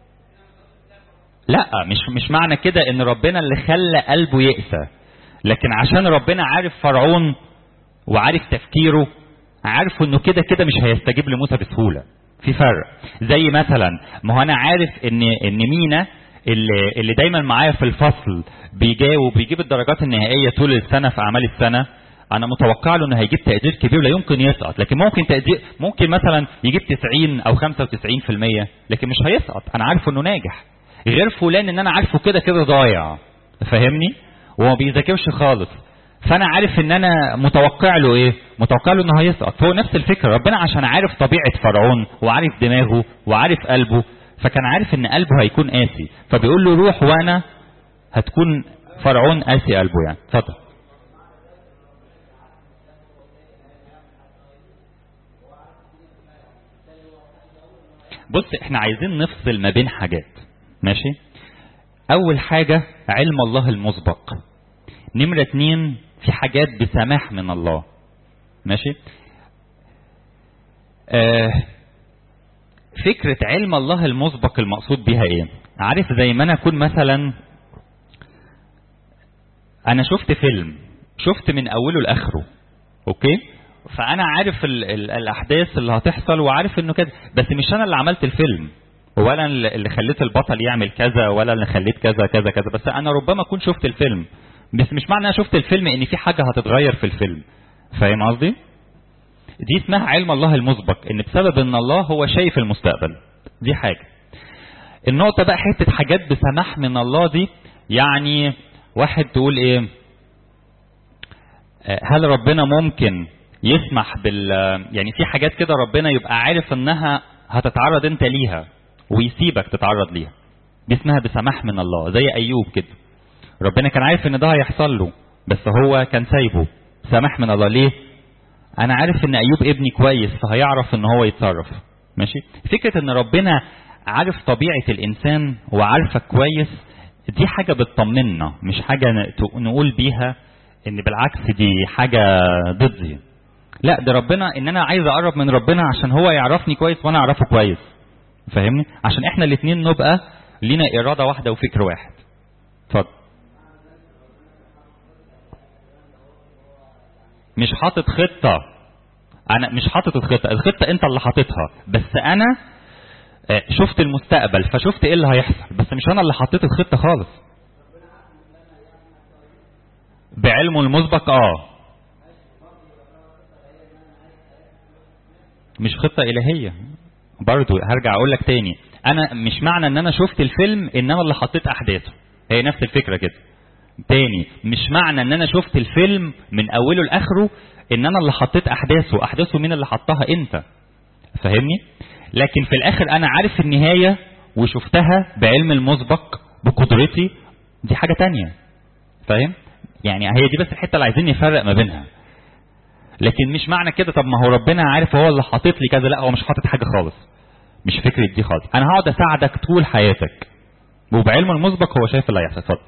لا مش مش معنى كده ان ربنا اللي خلى قلبه يقسى لكن عشان ربنا عارف فرعون وعارف تفكيره عارف انه كده كده مش هيستجيب لموسى بسهوله في فرق زي مثلا ما هو انا عارف ان ان مينا اللي, اللي دايما معايا في الفصل بيجاوب بيجيب الدرجات النهائيه طول السنه في اعمال السنه انا متوقع له انه هيجيب تقدير كبير لا يمكن يسقط لكن ممكن تقدير ممكن مثلا يجيب 90 او 95% لكن مش هيسقط انا عارفه انه ناجح غير فلان ان انا عارفه كده كده ضايع فاهمني وما بيذاكرش خالص فانا عارف ان انا متوقع له ايه متوقع له انه هيسقط فهو نفس الفكره ربنا عشان عارف طبيعه فرعون وعارف دماغه وعارف قلبه فكان عارف ان قلبه هيكون قاسي فبيقول له روح وانا هتكون فرعون قاسي قلبه يعني اتفضل بص احنا عايزين نفصل ما بين حاجات ماشي اول حاجة علم الله المسبق نمرة اتنين في حاجات بسماح من الله ماشي آه فكرة علم الله المسبق المقصود بها ايه عارف زي ما انا اكون مثلا انا شفت فيلم شفت من اوله لاخره اوكي فانا عارف ال ال الاحداث اللي هتحصل وعارف انه كده بس مش انا اللي عملت الفيلم ولا اللي خليت البطل يعمل كذا ولا اللي خليت كذا كذا كذا بس انا ربما اكون شفت الفيلم بس مش معنى انا شفت الفيلم ان في حاجه هتتغير في الفيلم فاهم قصدي دي اسمها علم الله المسبق ان بسبب ان الله هو شايف المستقبل دي حاجه النقطه بقى حته حاجات بسماح من الله دي يعني واحد تقول ايه هل ربنا ممكن يسمح بال يعني في حاجات كده ربنا يبقى عارف انها هتتعرض انت ليها ويسيبك تتعرض ليها دي اسمها بسماح من الله زي ايوب كده ربنا كان عارف ان ده هيحصل له بس هو كان سايبه سماح من الله ليه انا عارف ان ايوب ابني كويس فهيعرف ان هو يتصرف ماشي فكره ان ربنا عارف طبيعه الانسان وعارفك كويس دي حاجه بتطمنا مش حاجه نقول بيها ان بالعكس دي حاجه ضدي لا ده ربنا ان انا عايز اقرب من ربنا عشان هو يعرفني كويس وانا اعرفه كويس فاهمني عشان احنا الاثنين نبقى لينا اراده واحده وفكر واحد اتفضل مش حاطط خطه انا مش حاطط الخطه الخطه انت اللي حاططها بس انا شفت المستقبل فشفت ايه اللي هيحصل بس مش انا اللي حطيت الخطه خالص بعلمه المسبق اه مش خطه الهيه برضو هرجع اقول لك تاني انا مش معنى ان انا شفت الفيلم ان انا اللي حطيت احداثه هي نفس الفكره كده تاني مش معنى ان انا شفت الفيلم من اوله لاخره ان انا اللي حطيت احداثه احداثه مين اللي حطها انت فاهمني لكن في الاخر انا عارف النهايه وشفتها بعلم المسبق بقدرتي دي حاجه تانية فاهم يعني هي دي بس الحته اللي عايزين نفرق ما بينها لكن مش معنى كده طب ما هو ربنا عارف هو اللي حاطط لي كذا لا هو مش حاطط حاجه خالص مش فكره دي خالص انا هقعد اساعدك طول حياتك وبعلم المسبق هو شايف اللي هيحصل اتفضل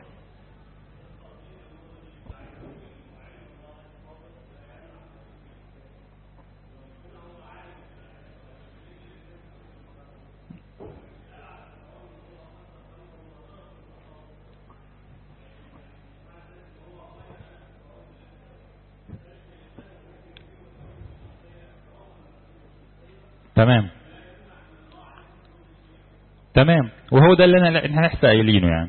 تمام تمام وهو ده اللي انا احنا لسه قايلينه يعني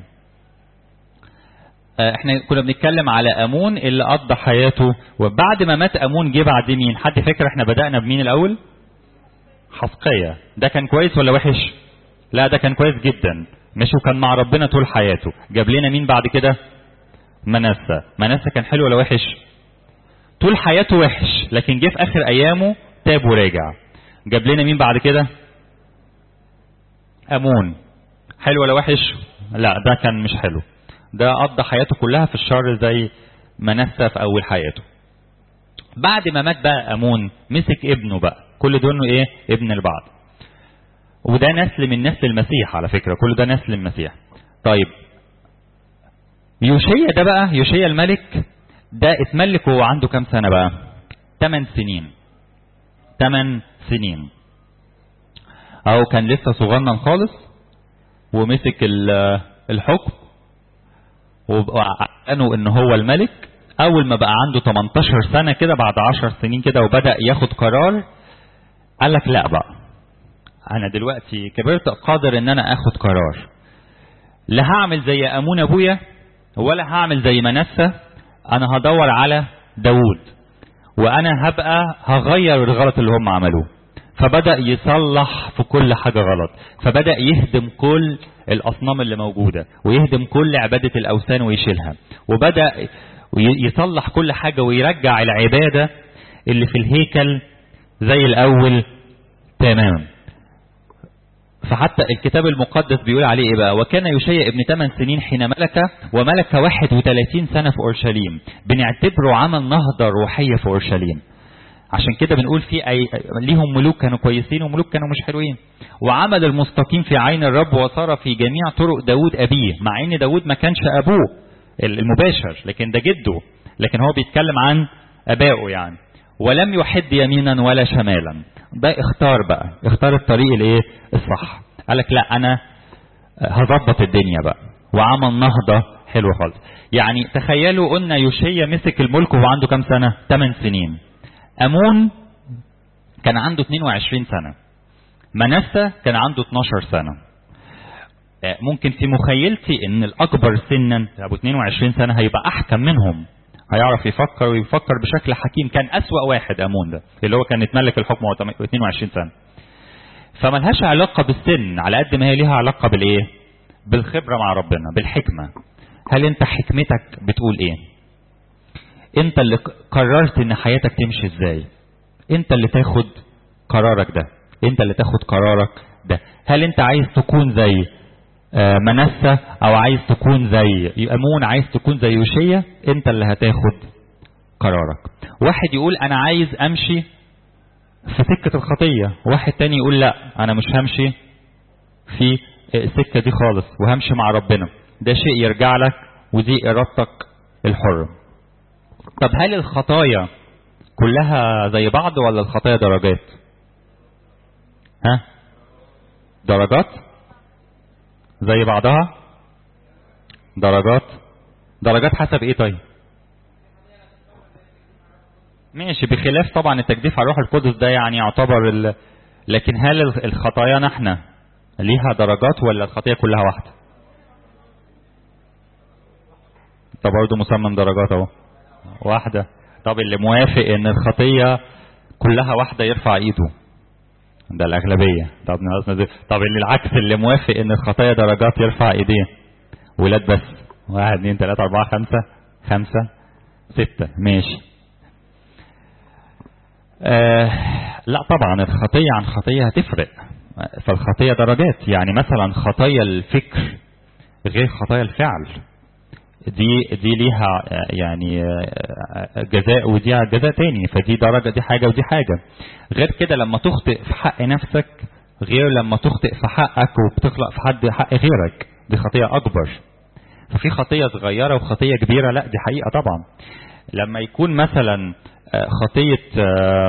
آه، احنا كنا بنتكلم على امون اللي قضى حياته وبعد ما مات امون جه بعد مين حد فاكر احنا بدانا بمين الاول حسقية ده كان كويس ولا وحش لا ده كان كويس جدا مش وكان مع ربنا طول حياته جاب لنا مين بعد كده منسى منسى كان حلو ولا وحش طول حياته وحش لكن جه في اخر ايامه تاب وراجع جاب لنا مين بعد كده امون حلو ولا وحش لا ده كان مش حلو ده قضى حياته كلها في الشر زي منسى في اول حياته بعد ما مات بقى امون مسك ابنه بقى كل دول ايه ابن البعض وده نسل من نسل المسيح على فكره كل ده نسل المسيح طيب يوشيا ده بقى يوشيا الملك ده اتملك وهو عنده كام سنه بقى 8 سنين 8 سنين اهو كان لسه صغنن خالص ومسك ال- الحكم وقالوا ان هو الملك اول ما بقى عنده 18 سنه كده بعد 10 سنين كده وبدا ياخد قرار قال لك لا بقى انا دلوقتي كبرت قادر ان انا اخد قرار لا هعمل زي امون ابويا ولا هعمل زي منسى انا هدور على داوود وانا هبقى هغير الغلط اللي هم عملوه فبدأ يصلح في كل حاجة غلط فبدأ يهدم كل الأصنام اللي موجودة ويهدم كل عبادة الأوثان ويشيلها وبدأ يصلح كل حاجة ويرجع العبادة اللي في الهيكل زي الأول تماما فحتى الكتاب المقدس بيقول عليه ايه بقى وكان يشيع ابن 8 سنين حين ملك وملك 31 سنة في أورشليم بنعتبره عمل نهضة روحية في أورشليم عشان كده بنقول في أي ليهم ملوك كانوا كويسين وملوك كانوا مش حلوين وعمل المستقيم في عين الرب وصار في جميع طرق داود أبيه مع ان داود ما كانش أبوه المباشر لكن ده جده لكن هو بيتكلم عن أبائه يعني ولم يحد يمينا ولا شمالا ده اختار بقى اختار الطريق الايه الصح قال لك لا انا هظبط الدنيا بقى وعمل نهضة حلوة خالص يعني تخيلوا قلنا يوشيا مسك الملك وهو عنده كام سنة 8 سنين امون كان عنده 22 سنة منسى كان عنده 12 سنة ممكن في مخيلتي ان الاكبر سنا ابو 22 سنة هيبقى احكم منهم هيعرف يفكر ويفكر بشكل حكيم كان أسوأ واحد أمون ده اللي هو كان يتملك الحكم وهو 22 سنة فملهاش علاقة بالسن على قد ما هي ليها علاقة بالإيه بالخبرة مع ربنا بالحكمة هل أنت حكمتك بتقول إيه أنت اللي قررت إن حياتك تمشي إزاي أنت اللي تاخد قرارك ده أنت اللي تاخد قرارك ده هل أنت عايز تكون زي منسى او عايز تكون زي امون عايز تكون زي يوشيا انت اللي هتاخد قرارك واحد يقول انا عايز امشي في سكة الخطية واحد تاني يقول لا انا مش همشي في السكة دي خالص وهمشي مع ربنا ده شيء يرجع لك ودي ارادتك الحرة طب هل الخطايا كلها زي بعض ولا الخطايا درجات ها درجات زي بعضها درجات درجات حسب ايه طيب ماشي بخلاف طبعا التجديف على الروح القدس ده يعني يعتبر ال... لكن هل الخطايا احنا ليها درجات ولا الخطيه كلها واحده طب برضه مسمى درجات اهو واحده طب اللي موافق ان الخطيه كلها واحده يرفع ايده ده الأغلبية طب طب اللي العكس اللي موافق إن الخطايا درجات يرفع إيديه ولاد بس واحد اتنين تلاتة أربعة خمسة خمسة ستة ماشي آه لا طبعا الخطية عن خطية هتفرق فالخطية درجات يعني مثلا خطايا الفكر غير خطايا الفعل دي دي ليها يعني جزاء ودي جزاء تاني فدي درجة دي حاجة ودي حاجة غير كده لما تخطئ في حق نفسك غير لما تخطئ في حقك وبتخلق في حد حق غيرك دي خطية أكبر ففي خطية صغيرة وخطية كبيرة لا دي حقيقة طبعا لما يكون مثلا خطية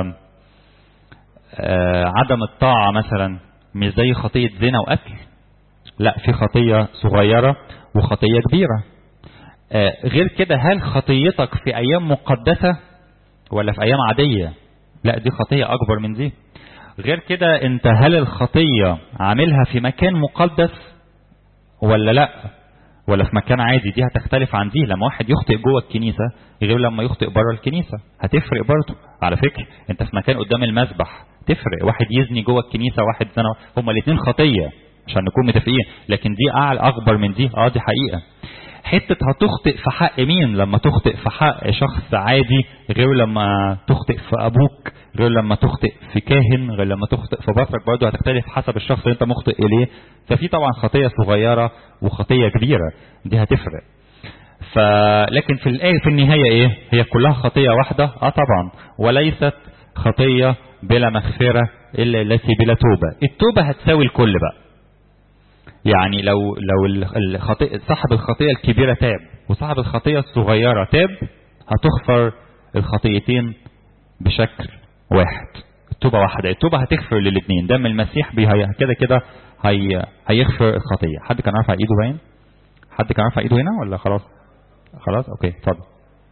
عدم الطاعة مثلا مش زي خطية زنا وقتل لا في خطية صغيرة وخطية كبيرة غير كده هل خطيتك في أيام مقدسة ولا في أيام عادية لا دي خطية أكبر من دي غير كده انت هل الخطية عاملها في مكان مقدس ولا لا ولا في مكان عادي دي هتختلف عن دي لما واحد يخطئ جوه الكنيسة غير لما يخطئ بره الكنيسة هتفرق برضه على فكرة انت في مكان قدام المسبح تفرق واحد يزني جوه الكنيسة واحد زنا هما الاثنين خطية عشان نكون متفقين لكن دي اعلى اكبر من دي اه دي حقيقة حتة هتخطئ في حق مين لما تخطئ في حق شخص عادي غير لما تخطئ في ابوك غير لما تخطئ في كاهن غير لما تخطئ في بصرك برضه هتختلف حسب الشخص اللي انت مخطئ اليه ففي طبعا خطية صغيرة وخطية كبيرة دي هتفرق ف لكن في الآية في النهاية ايه هي كلها خطية واحدة اه طبعا وليست خطية بلا مغفرة الا التي بلا توبة التوبة هتساوي الكل بقى يعني لو لو الخطيئة صاحب الخطيئة الكبيرة تاب وصاحب الخطيئة الصغيرة تاب هتغفر الخطيئتين بشكل واحد التوبة واحدة التوبة هتغفر للاثنين دم المسيح كده كده هي هيغفر الخطية حد كان رافع ايده باين حد كان رافع ايده هنا ولا خلاص خلاص اوكي اتفضل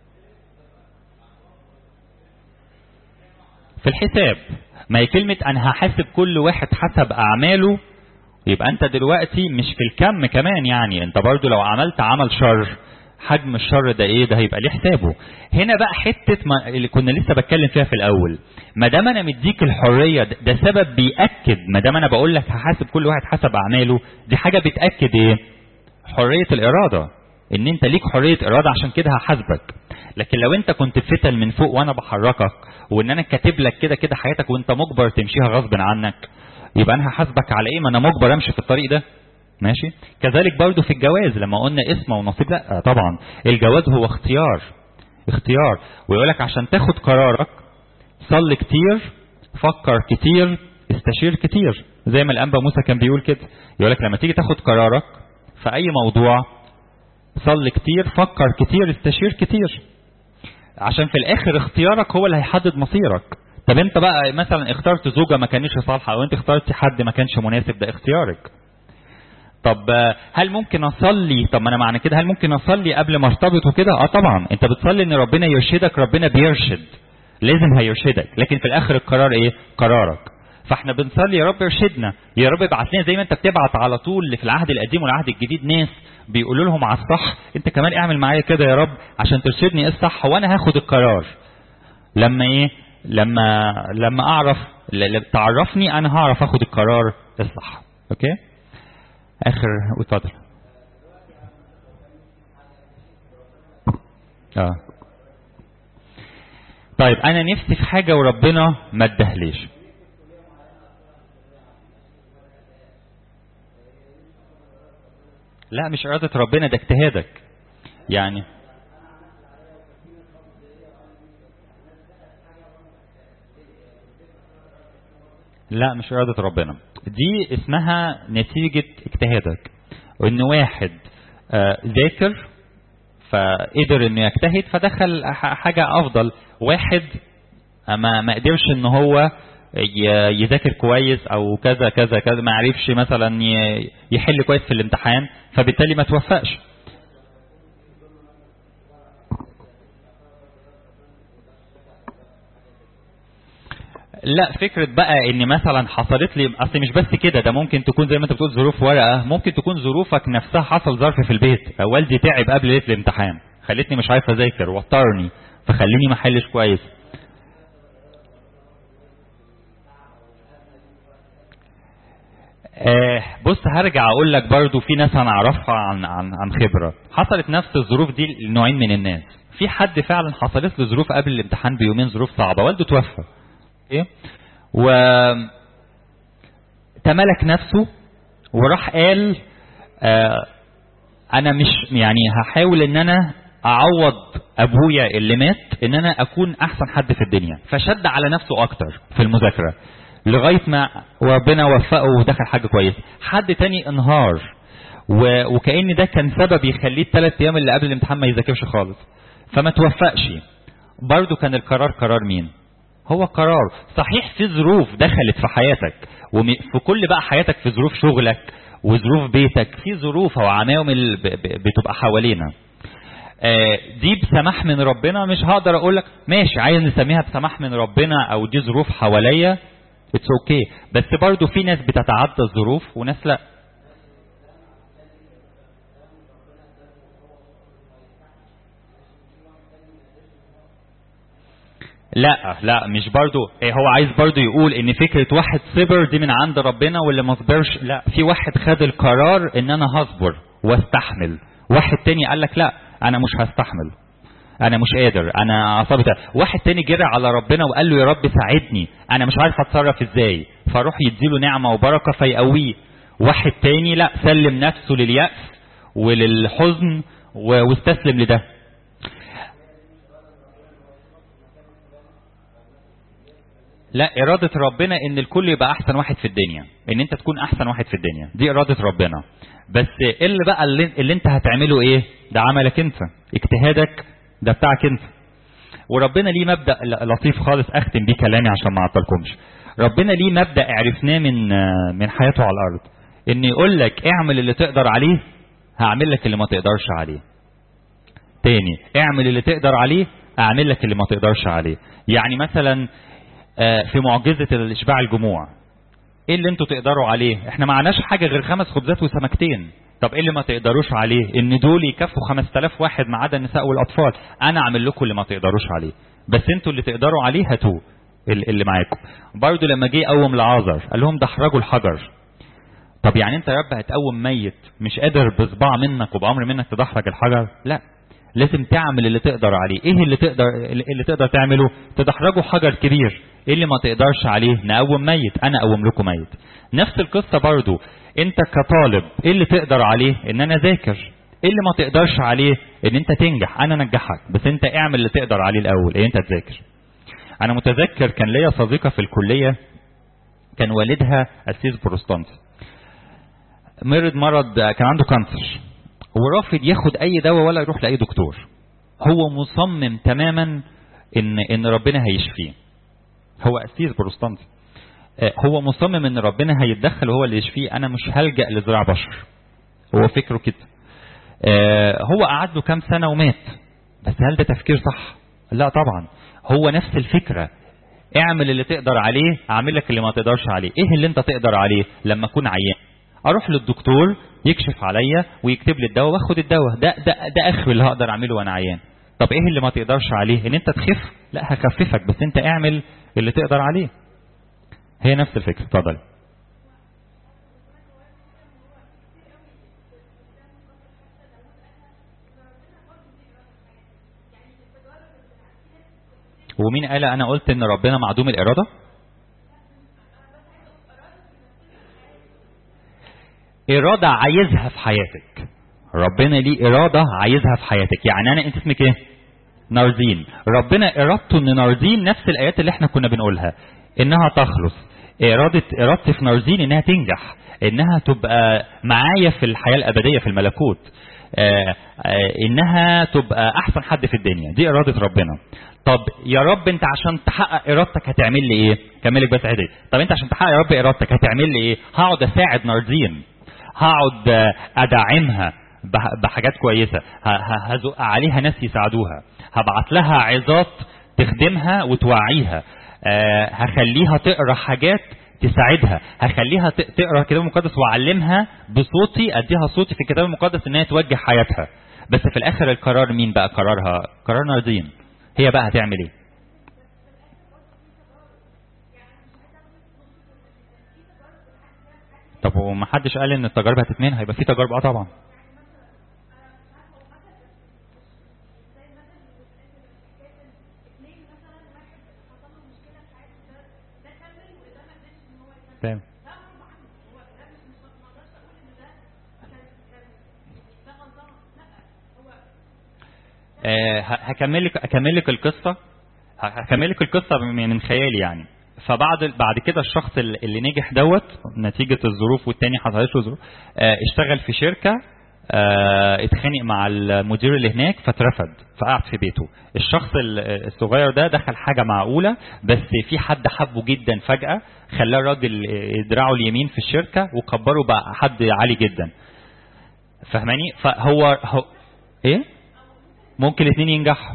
في الحساب ما هي كلمة انا هحاسب كل واحد حسب اعماله يبقى انت دلوقتي مش في الكم كمان يعني انت برضو لو عملت عمل شر حجم الشر ده ايه ده هيبقى ليه حسابه هنا بقى حته ما اللي كنا لسه بتكلم فيها في الاول ما دام انا مديك الحريه ده, ده سبب بياكد ما دام انا بقول لك هحاسب كل واحد حسب اعماله دي حاجه بتاكد ايه حريه الاراده ان انت ليك حريه اراده عشان كده هحاسبك لكن لو انت كنت فتل من فوق وانا بحركك وان انا كاتب لك كده كده حياتك وانت مجبر تمشيها غصب عنك يبقى انا هحاسبك على ايه ما انا مجبر امشي في الطريق ده ماشي كذلك برضو في الجواز لما قلنا اسم ونصيب لا طبعا الجواز هو اختيار اختيار ويقول لك عشان تاخد قرارك صلي كتير فكر كتير استشير كتير زي ما الانبا موسى كان بيقول كده يقول لك لما تيجي تاخد قرارك في اي موضوع صلي كتير فكر كتير استشير كتير عشان في الاخر اختيارك هو اللي هيحدد مصيرك طب انت بقى مثلا اخترت زوجة ما كانتش صالحة او انت اخترت حد ما كانش مناسب ده اختيارك طب هل ممكن اصلي طب ما انا معنى كده هل ممكن اصلي قبل ما ارتبط وكده اه طبعا انت بتصلي ان ربنا يرشدك ربنا بيرشد لازم هيرشدك لكن في الاخر القرار ايه قرارك فاحنا بنصلي يا رب ارشدنا يا رب ابعت لنا زي ما انت بتبعت على طول في العهد القديم والعهد الجديد ناس بيقولوا لهم على الصح انت كمان اعمل معايا كده يا رب عشان ترشدني ايه الصح وانا هاخد القرار لما ايه لما لما اعرف تعرفني انا هعرف اخد القرار الصح اوكي اخر اتفضل اه طيب انا نفسي في حاجه وربنا ما ادهليش لا مش اراده ربنا ده اجتهادك يعني لا مش إرادة ربنا دي اسمها نتيجة اجتهادك وإن واحد آه ذاكر فقدر إنه يجتهد فدخل حاجة أفضل واحد ما ما قدرش إن هو يذاكر كويس أو كذا كذا كذا ما عرفش مثلا يحل كويس في الامتحان فبالتالي ما توفقش لا فكرة بقى ان مثلا حصلت لي اصل مش بس كده ده ممكن تكون زي ما انت بتقول ظروف ورقة ممكن تكون ظروفك نفسها حصل ظرف في البيت والدي تعب قبل ليلة الامتحان خلتني مش عارف اذاكر وطرني فخليني ما احلش كويس آه بص هرجع اقول لك برضو في ناس انا اعرفها عن عن عن خبره حصلت نفس الظروف دي لنوعين من الناس في حد فعلا حصلت له ظروف قبل الامتحان بيومين ظروف صعبه والده توفى ايه و تملك نفسه وراح قال آه انا مش يعني هحاول ان انا اعوض ابويا اللي مات ان انا اكون احسن حد في الدنيا فشد على نفسه اكتر في المذاكره لغايه ما ربنا وفقه ودخل حاجه كويسه حد تاني انهار و... وكأن ده كان سبب يخليه الثلاث ايام اللي قبل الامتحان ما يذاكرش خالص فما توفقش برضه كان القرار قرار مين هو قرار صحيح في ظروف دخلت في حياتك وفي كل بقى حياتك في ظروف شغلك وظروف بيتك في ظروف او عوامل بتبقى حوالينا آه دي بسماح من ربنا مش هقدر اقول لك ماشي عايز نسميها بسماح من ربنا او دي ظروف حواليا اتس اوكي okay. بس برضو في ناس بتتعدى الظروف وناس لا لا لا مش برضو إيه هو عايز برضو يقول ان فكرة واحد صبر دي من عند ربنا واللي ما صبرش لا في واحد خد القرار ان انا هصبر واستحمل واحد تاني قال لك لا انا مش هستحمل انا مش قادر انا اعصابي واحد تاني جرى على ربنا وقال له يا رب ساعدني انا مش عارف اتصرف ازاي فروح يديله نعمة وبركة فيقويه واحد تاني لا سلم نفسه لليأس وللحزن واستسلم لده لا إرادة ربنا إن الكل يبقى أحسن واحد في الدنيا، إن أنت تكون أحسن واحد في الدنيا، دي إرادة ربنا. بس اللي بقى اللي, اللي أنت هتعمله إيه؟ ده عملك أنت، اجتهادك ده بتاعك أنت. وربنا ليه مبدأ لطيف خالص أختم بيه كلامي عشان ما أعطلكمش. ربنا ليه مبدأ عرفناه من من حياته على الأرض. إن يقول لك اعمل اللي تقدر عليه هعمل لك اللي ما تقدرش عليه. تاني اعمل اللي تقدر عليه أعمل لك اللي ما تقدرش عليه. يعني مثلا في معجزة الإشباع الجموع ايه اللي انتوا تقدروا عليه احنا معناش حاجة غير خمس خبزات وسمكتين طب ايه اللي ما تقدروش عليه ان دول يكفوا 5000 واحد ما عدا النساء والاطفال انا اعمل لكم اللي ما تقدروش عليه بس انتوا اللي تقدروا عليه هاتوه اللي معاكم برضه لما جه قوم لعازر قال لهم دحرجوا الحجر طب يعني انت يا رب هتقوم ميت مش قادر بصباع منك وبامر منك تدحرج الحجر لا لازم تعمل اللي تقدر عليه ايه اللي تقدر اللي تقدر تعمله تدحرجوا حجر كبير ايه اللي ما تقدرش عليه نقوم ميت انا اقوم لكم ميت نفس القصة برضو انت كطالب ايه اللي تقدر عليه ان انا ذاكر ايه اللي ما تقدرش عليه ان انت تنجح انا انجحك بس انت اعمل اللي تقدر عليه الاول ايه انت تذاكر انا متذكر كان ليا صديقة في الكلية كان والدها اسيس بروستانتي مرض مرض كان عنده كانسر ورافض ياخد اي دواء ولا يروح لاي دكتور هو مصمم تماما ان ان ربنا هيشفيه هو قسيس بروستانتي هو مصمم ان ربنا هيتدخل وهو اللي يشفيه انا مش هلجا لزراع بشر هو فكره كده هو قعد له كام سنه ومات بس هل ده تفكير صح لا طبعا هو نفس الفكره اعمل اللي تقدر عليه اعمل لك اللي ما تقدرش عليه ايه اللي انت تقدر عليه لما اكون عيان اروح للدكتور يكشف عليا ويكتب لي الدواء واخد الدواء ده ده ده اخر اللي هقدر اعمله وانا عيان طب ايه اللي ما تقدرش عليه ان انت تخف لا هخففك بس انت اعمل اللي تقدر عليه هي نفس الفكره اتفضل ومين قال انا قلت ان ربنا معدوم الاراده إرادة عايزها في حياتك ربنا ليه إرادة عايزها في حياتك يعني أنا أنت اسمك إيه ناردين ربنا إرادته إن ناردين نفس الآيات اللي إحنا كنا بنقولها إنها تخلص إرادة إرادتي في ناردين إنها تنجح إنها تبقى معايا في الحياة الأبدية في الملكوت آآ آآ إنها تبقى أحسن حد في الدنيا دي إرادة ربنا طب يا رب انت عشان تحقق ارادتك هتعمل لي ايه كملك بس عادي طب انت عشان تحقق يا رب ارادتك هتعمل لي ايه هقعد اساعد ناردين هقعد ادعمها بحاجات كويسة هزق عليها ناس يساعدوها هبعت لها عظات تخدمها وتوعيها هخليها تقرا حاجات تساعدها هخليها تقرا الكتاب المقدس واعلمها بصوتي اديها صوتي في الكتاب المقدس ان هي توجه حياتها بس في الاخر القرار مين بقى قرارها قرار ناردين هي بقى هتعمل ايه طب وما حدش قال ان التجارب هتتمنع هيبقى في تجارب اه طبعا تمام آه، ه- هكمل لك اكمل لك القصه ه- هكمل لك القصه من من خيالي يعني فبعد بعد كده الشخص اللي اللي نجح دوت نتيجه الظروف والتاني حصلت له ظروف آه، اشتغل في شركه آه، اتخانق مع المدير اللي هناك فاترفد فقعد في بيته الشخص ال- الصغير ده دخل حاجه معقوله بس في حد حبه جدا فجاه خلاه راجل آه، دراعه اليمين في الشركه وكبره بقى حد عالي جدا فاهماني فهو هو ايه ممكن الاثنين ينجحوا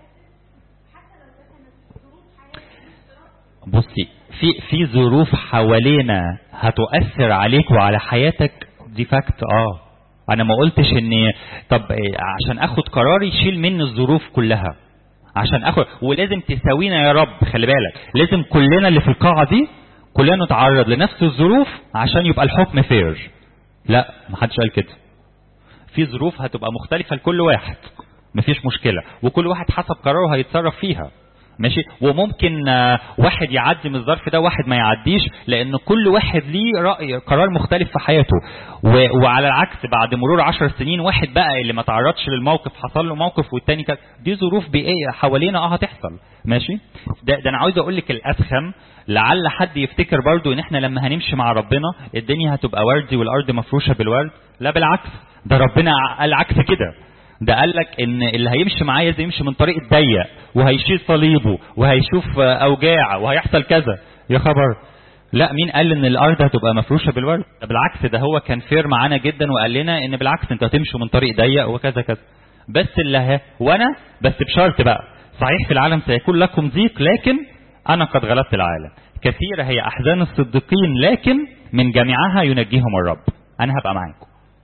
بصي في في ظروف حوالينا هتؤثر عليك وعلى حياتك دي فاكت اه انا ما قلتش ان طب إيه، عشان اخد قراري شيل مني الظروف كلها عشان اخد ولازم تساوينا يا رب خلي بالك لازم كلنا اللي في القاعه دي كلنا نتعرض لنفس الظروف عشان يبقى الحكم فير لا ما حدش قال كده في ظروف هتبقى مختلفة لكل واحد مفيش مشكلة وكل واحد حسب قراره هيتصرف فيها ماشي وممكن آه، واحد يعدي من الظرف ده واحد ما يعديش لان كل واحد ليه رأي قرار مختلف في حياته و- وعلى العكس بعد مرور عشر سنين واحد بقى اللي ما تعرضش للموقف حصل له موقف والتاني كان دي ظروف بيئية حوالينا اه هتحصل ماشي ده, ده انا عاوز اقول لك الاسخم لعل حد يفتكر برضو ان احنا لما هنمشي مع ربنا الدنيا هتبقى وردي والارض مفروشه بالورد لا بالعكس ده ربنا قال عكس كده ده قال لك ان اللي هيمشي معايا زي يمشي من طريق الضيق وهيشيل صليبه وهيشوف آه، اوجاع وهيحصل كذا يا خبر لا مين قال ان الارض هتبقى مفروشه بالورد ده بالعكس ده هو كان فير معانا جدا وقال لنا ان بالعكس انتوا هتمشوا من طريق ضيق وكذا كذا بس اللي ه... وانا بس بشرط بقى صحيح في العالم سيكون لكم ضيق لكن انا قد غلبت العالم كثيره هي احزان الصديقين لكن من جميعها ينجيهم الرب انا هبقى معاكم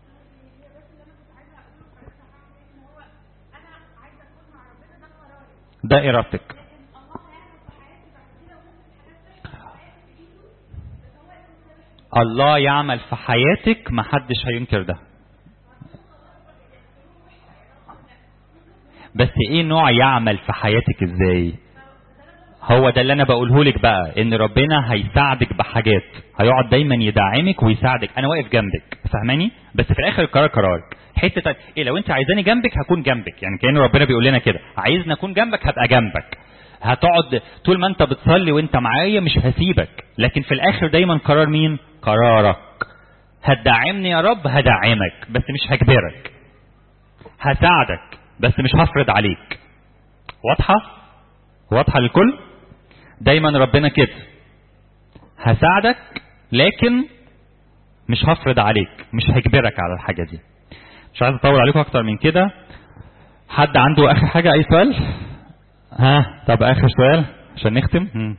ده ارادتك الله يعمل في حياتك ما حدش هينكر ده بس ايه نوع يعمل في حياتك ازاي هو ده اللي انا بقوله لك بقى ان ربنا هيساعدك بحاجات هيقعد دايما يدعمك ويساعدك انا واقف جنبك فاهماني بس في الاخر القرار قرارك حته تانية. ايه لو انت عايزاني جنبك هكون جنبك يعني كان ربنا بيقول لنا كده عايزني اكون جنبك هبقى جنبك هتقعد طول ما انت بتصلي وانت معايا مش هسيبك لكن في الاخر دايما قرار مين قرارك هتدعمني يا رب هدعمك بس مش هجبرك هساعدك بس مش هفرض عليك واضحه واضحه للكل دايما ربنا كده هساعدك لكن مش هفرض عليك مش هجبرك على الحاجه دي مش عايز اطول عليكم اكتر من كده حد عنده اخر حاجه اي سؤال ها طب اخر سؤال عشان نختم مم.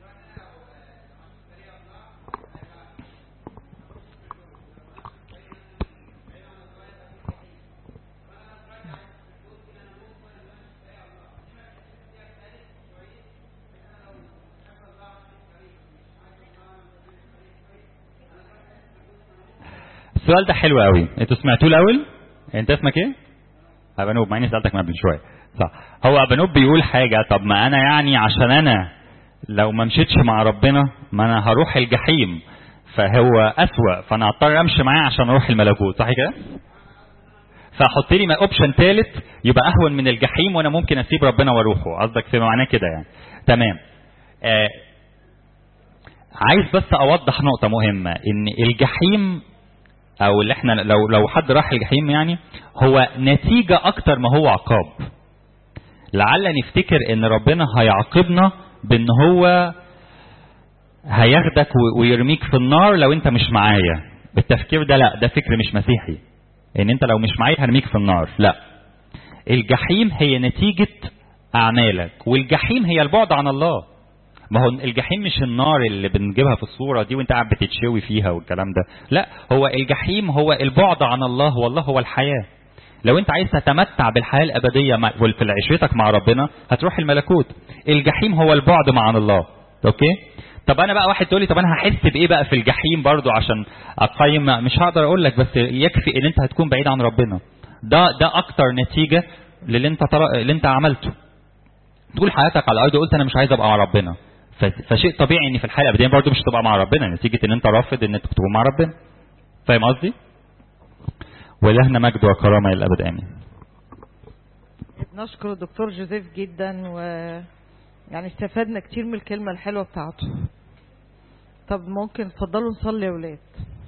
السؤال ده حلو قوي انتوا سمعتوه الاول انت اسمك ايه ابانوب مع اني سالتك من قبل شويه صح هو ابانوب بيقول حاجه طب ما انا يعني عشان انا لو ما مشيتش مع ربنا ما انا هروح الجحيم فهو اسوا فانا هضطر امشي معاه عشان اروح الملكوت صح كده فحط لي اوبشن ثالث يبقى اهون من الجحيم وانا ممكن اسيب ربنا واروحه قصدك في معناه كده يعني تمام آه عايز بس اوضح نقطه مهمه ان الجحيم او اللي احنا لو لو حد راح الجحيم يعني هو نتيجه اكتر ما هو عقاب لعل نفتكر ان ربنا هيعاقبنا بان هو هياخدك و- ويرميك في النار لو انت مش معايا بالتفكير ده لا ده فكر مش مسيحي ان انت لو مش معايا هرميك في النار لا الجحيم هي نتيجة اعمالك والجحيم هي البعد عن الله ما هو الجحيم مش النار اللي بنجيبها في الصورة دي وانت قاعد بتتشوي فيها والكلام ده لا هو الجحيم هو البعد عن الله والله هو الحياة لو انت عايز تتمتع بالحياة الأبدية مع- في عشرتك مع ربنا هتروح الملكوت الجحيم هو البعد مع الله اوكي طب انا بقى واحد تقول لي طب انا هحس بايه بقى في الجحيم برضو عشان اقيم مش هقدر اقول لك بس يكفي ان انت هتكون بعيد عن ربنا ده ده اكتر نتيجه للي انت طر... اللي انت عملته طول حياتك على الارض قلت انا مش عايز ابقى مع ربنا ف... فشيء طبيعي ان في الحياه الابديه برضو مش هتبقى مع ربنا نتيجه ان انت رافض ان انت تكون مع ربنا فاهم قصدي؟ ولهنا مجد وكرامه الى الابد امين نشكر الدكتور جوزيف جدا و يعني استفدنا كتير من الكلمة الحلوة بتاعته طب ممكن اتفضلوا نصلي يا ولاد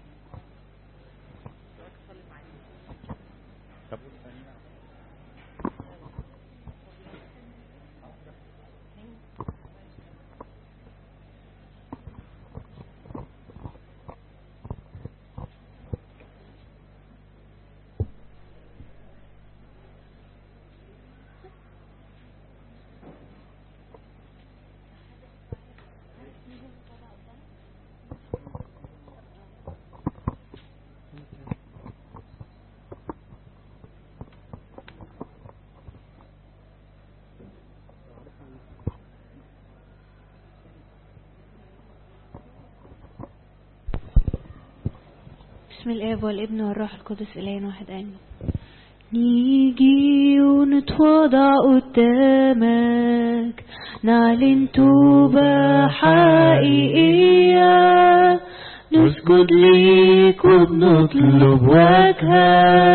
بسم الاب والابن والروح القدس الهين واحد امين نيجي ونتواضع قدامك نعلن توبة حقيقية نسجد ليك وبنطلب وجهك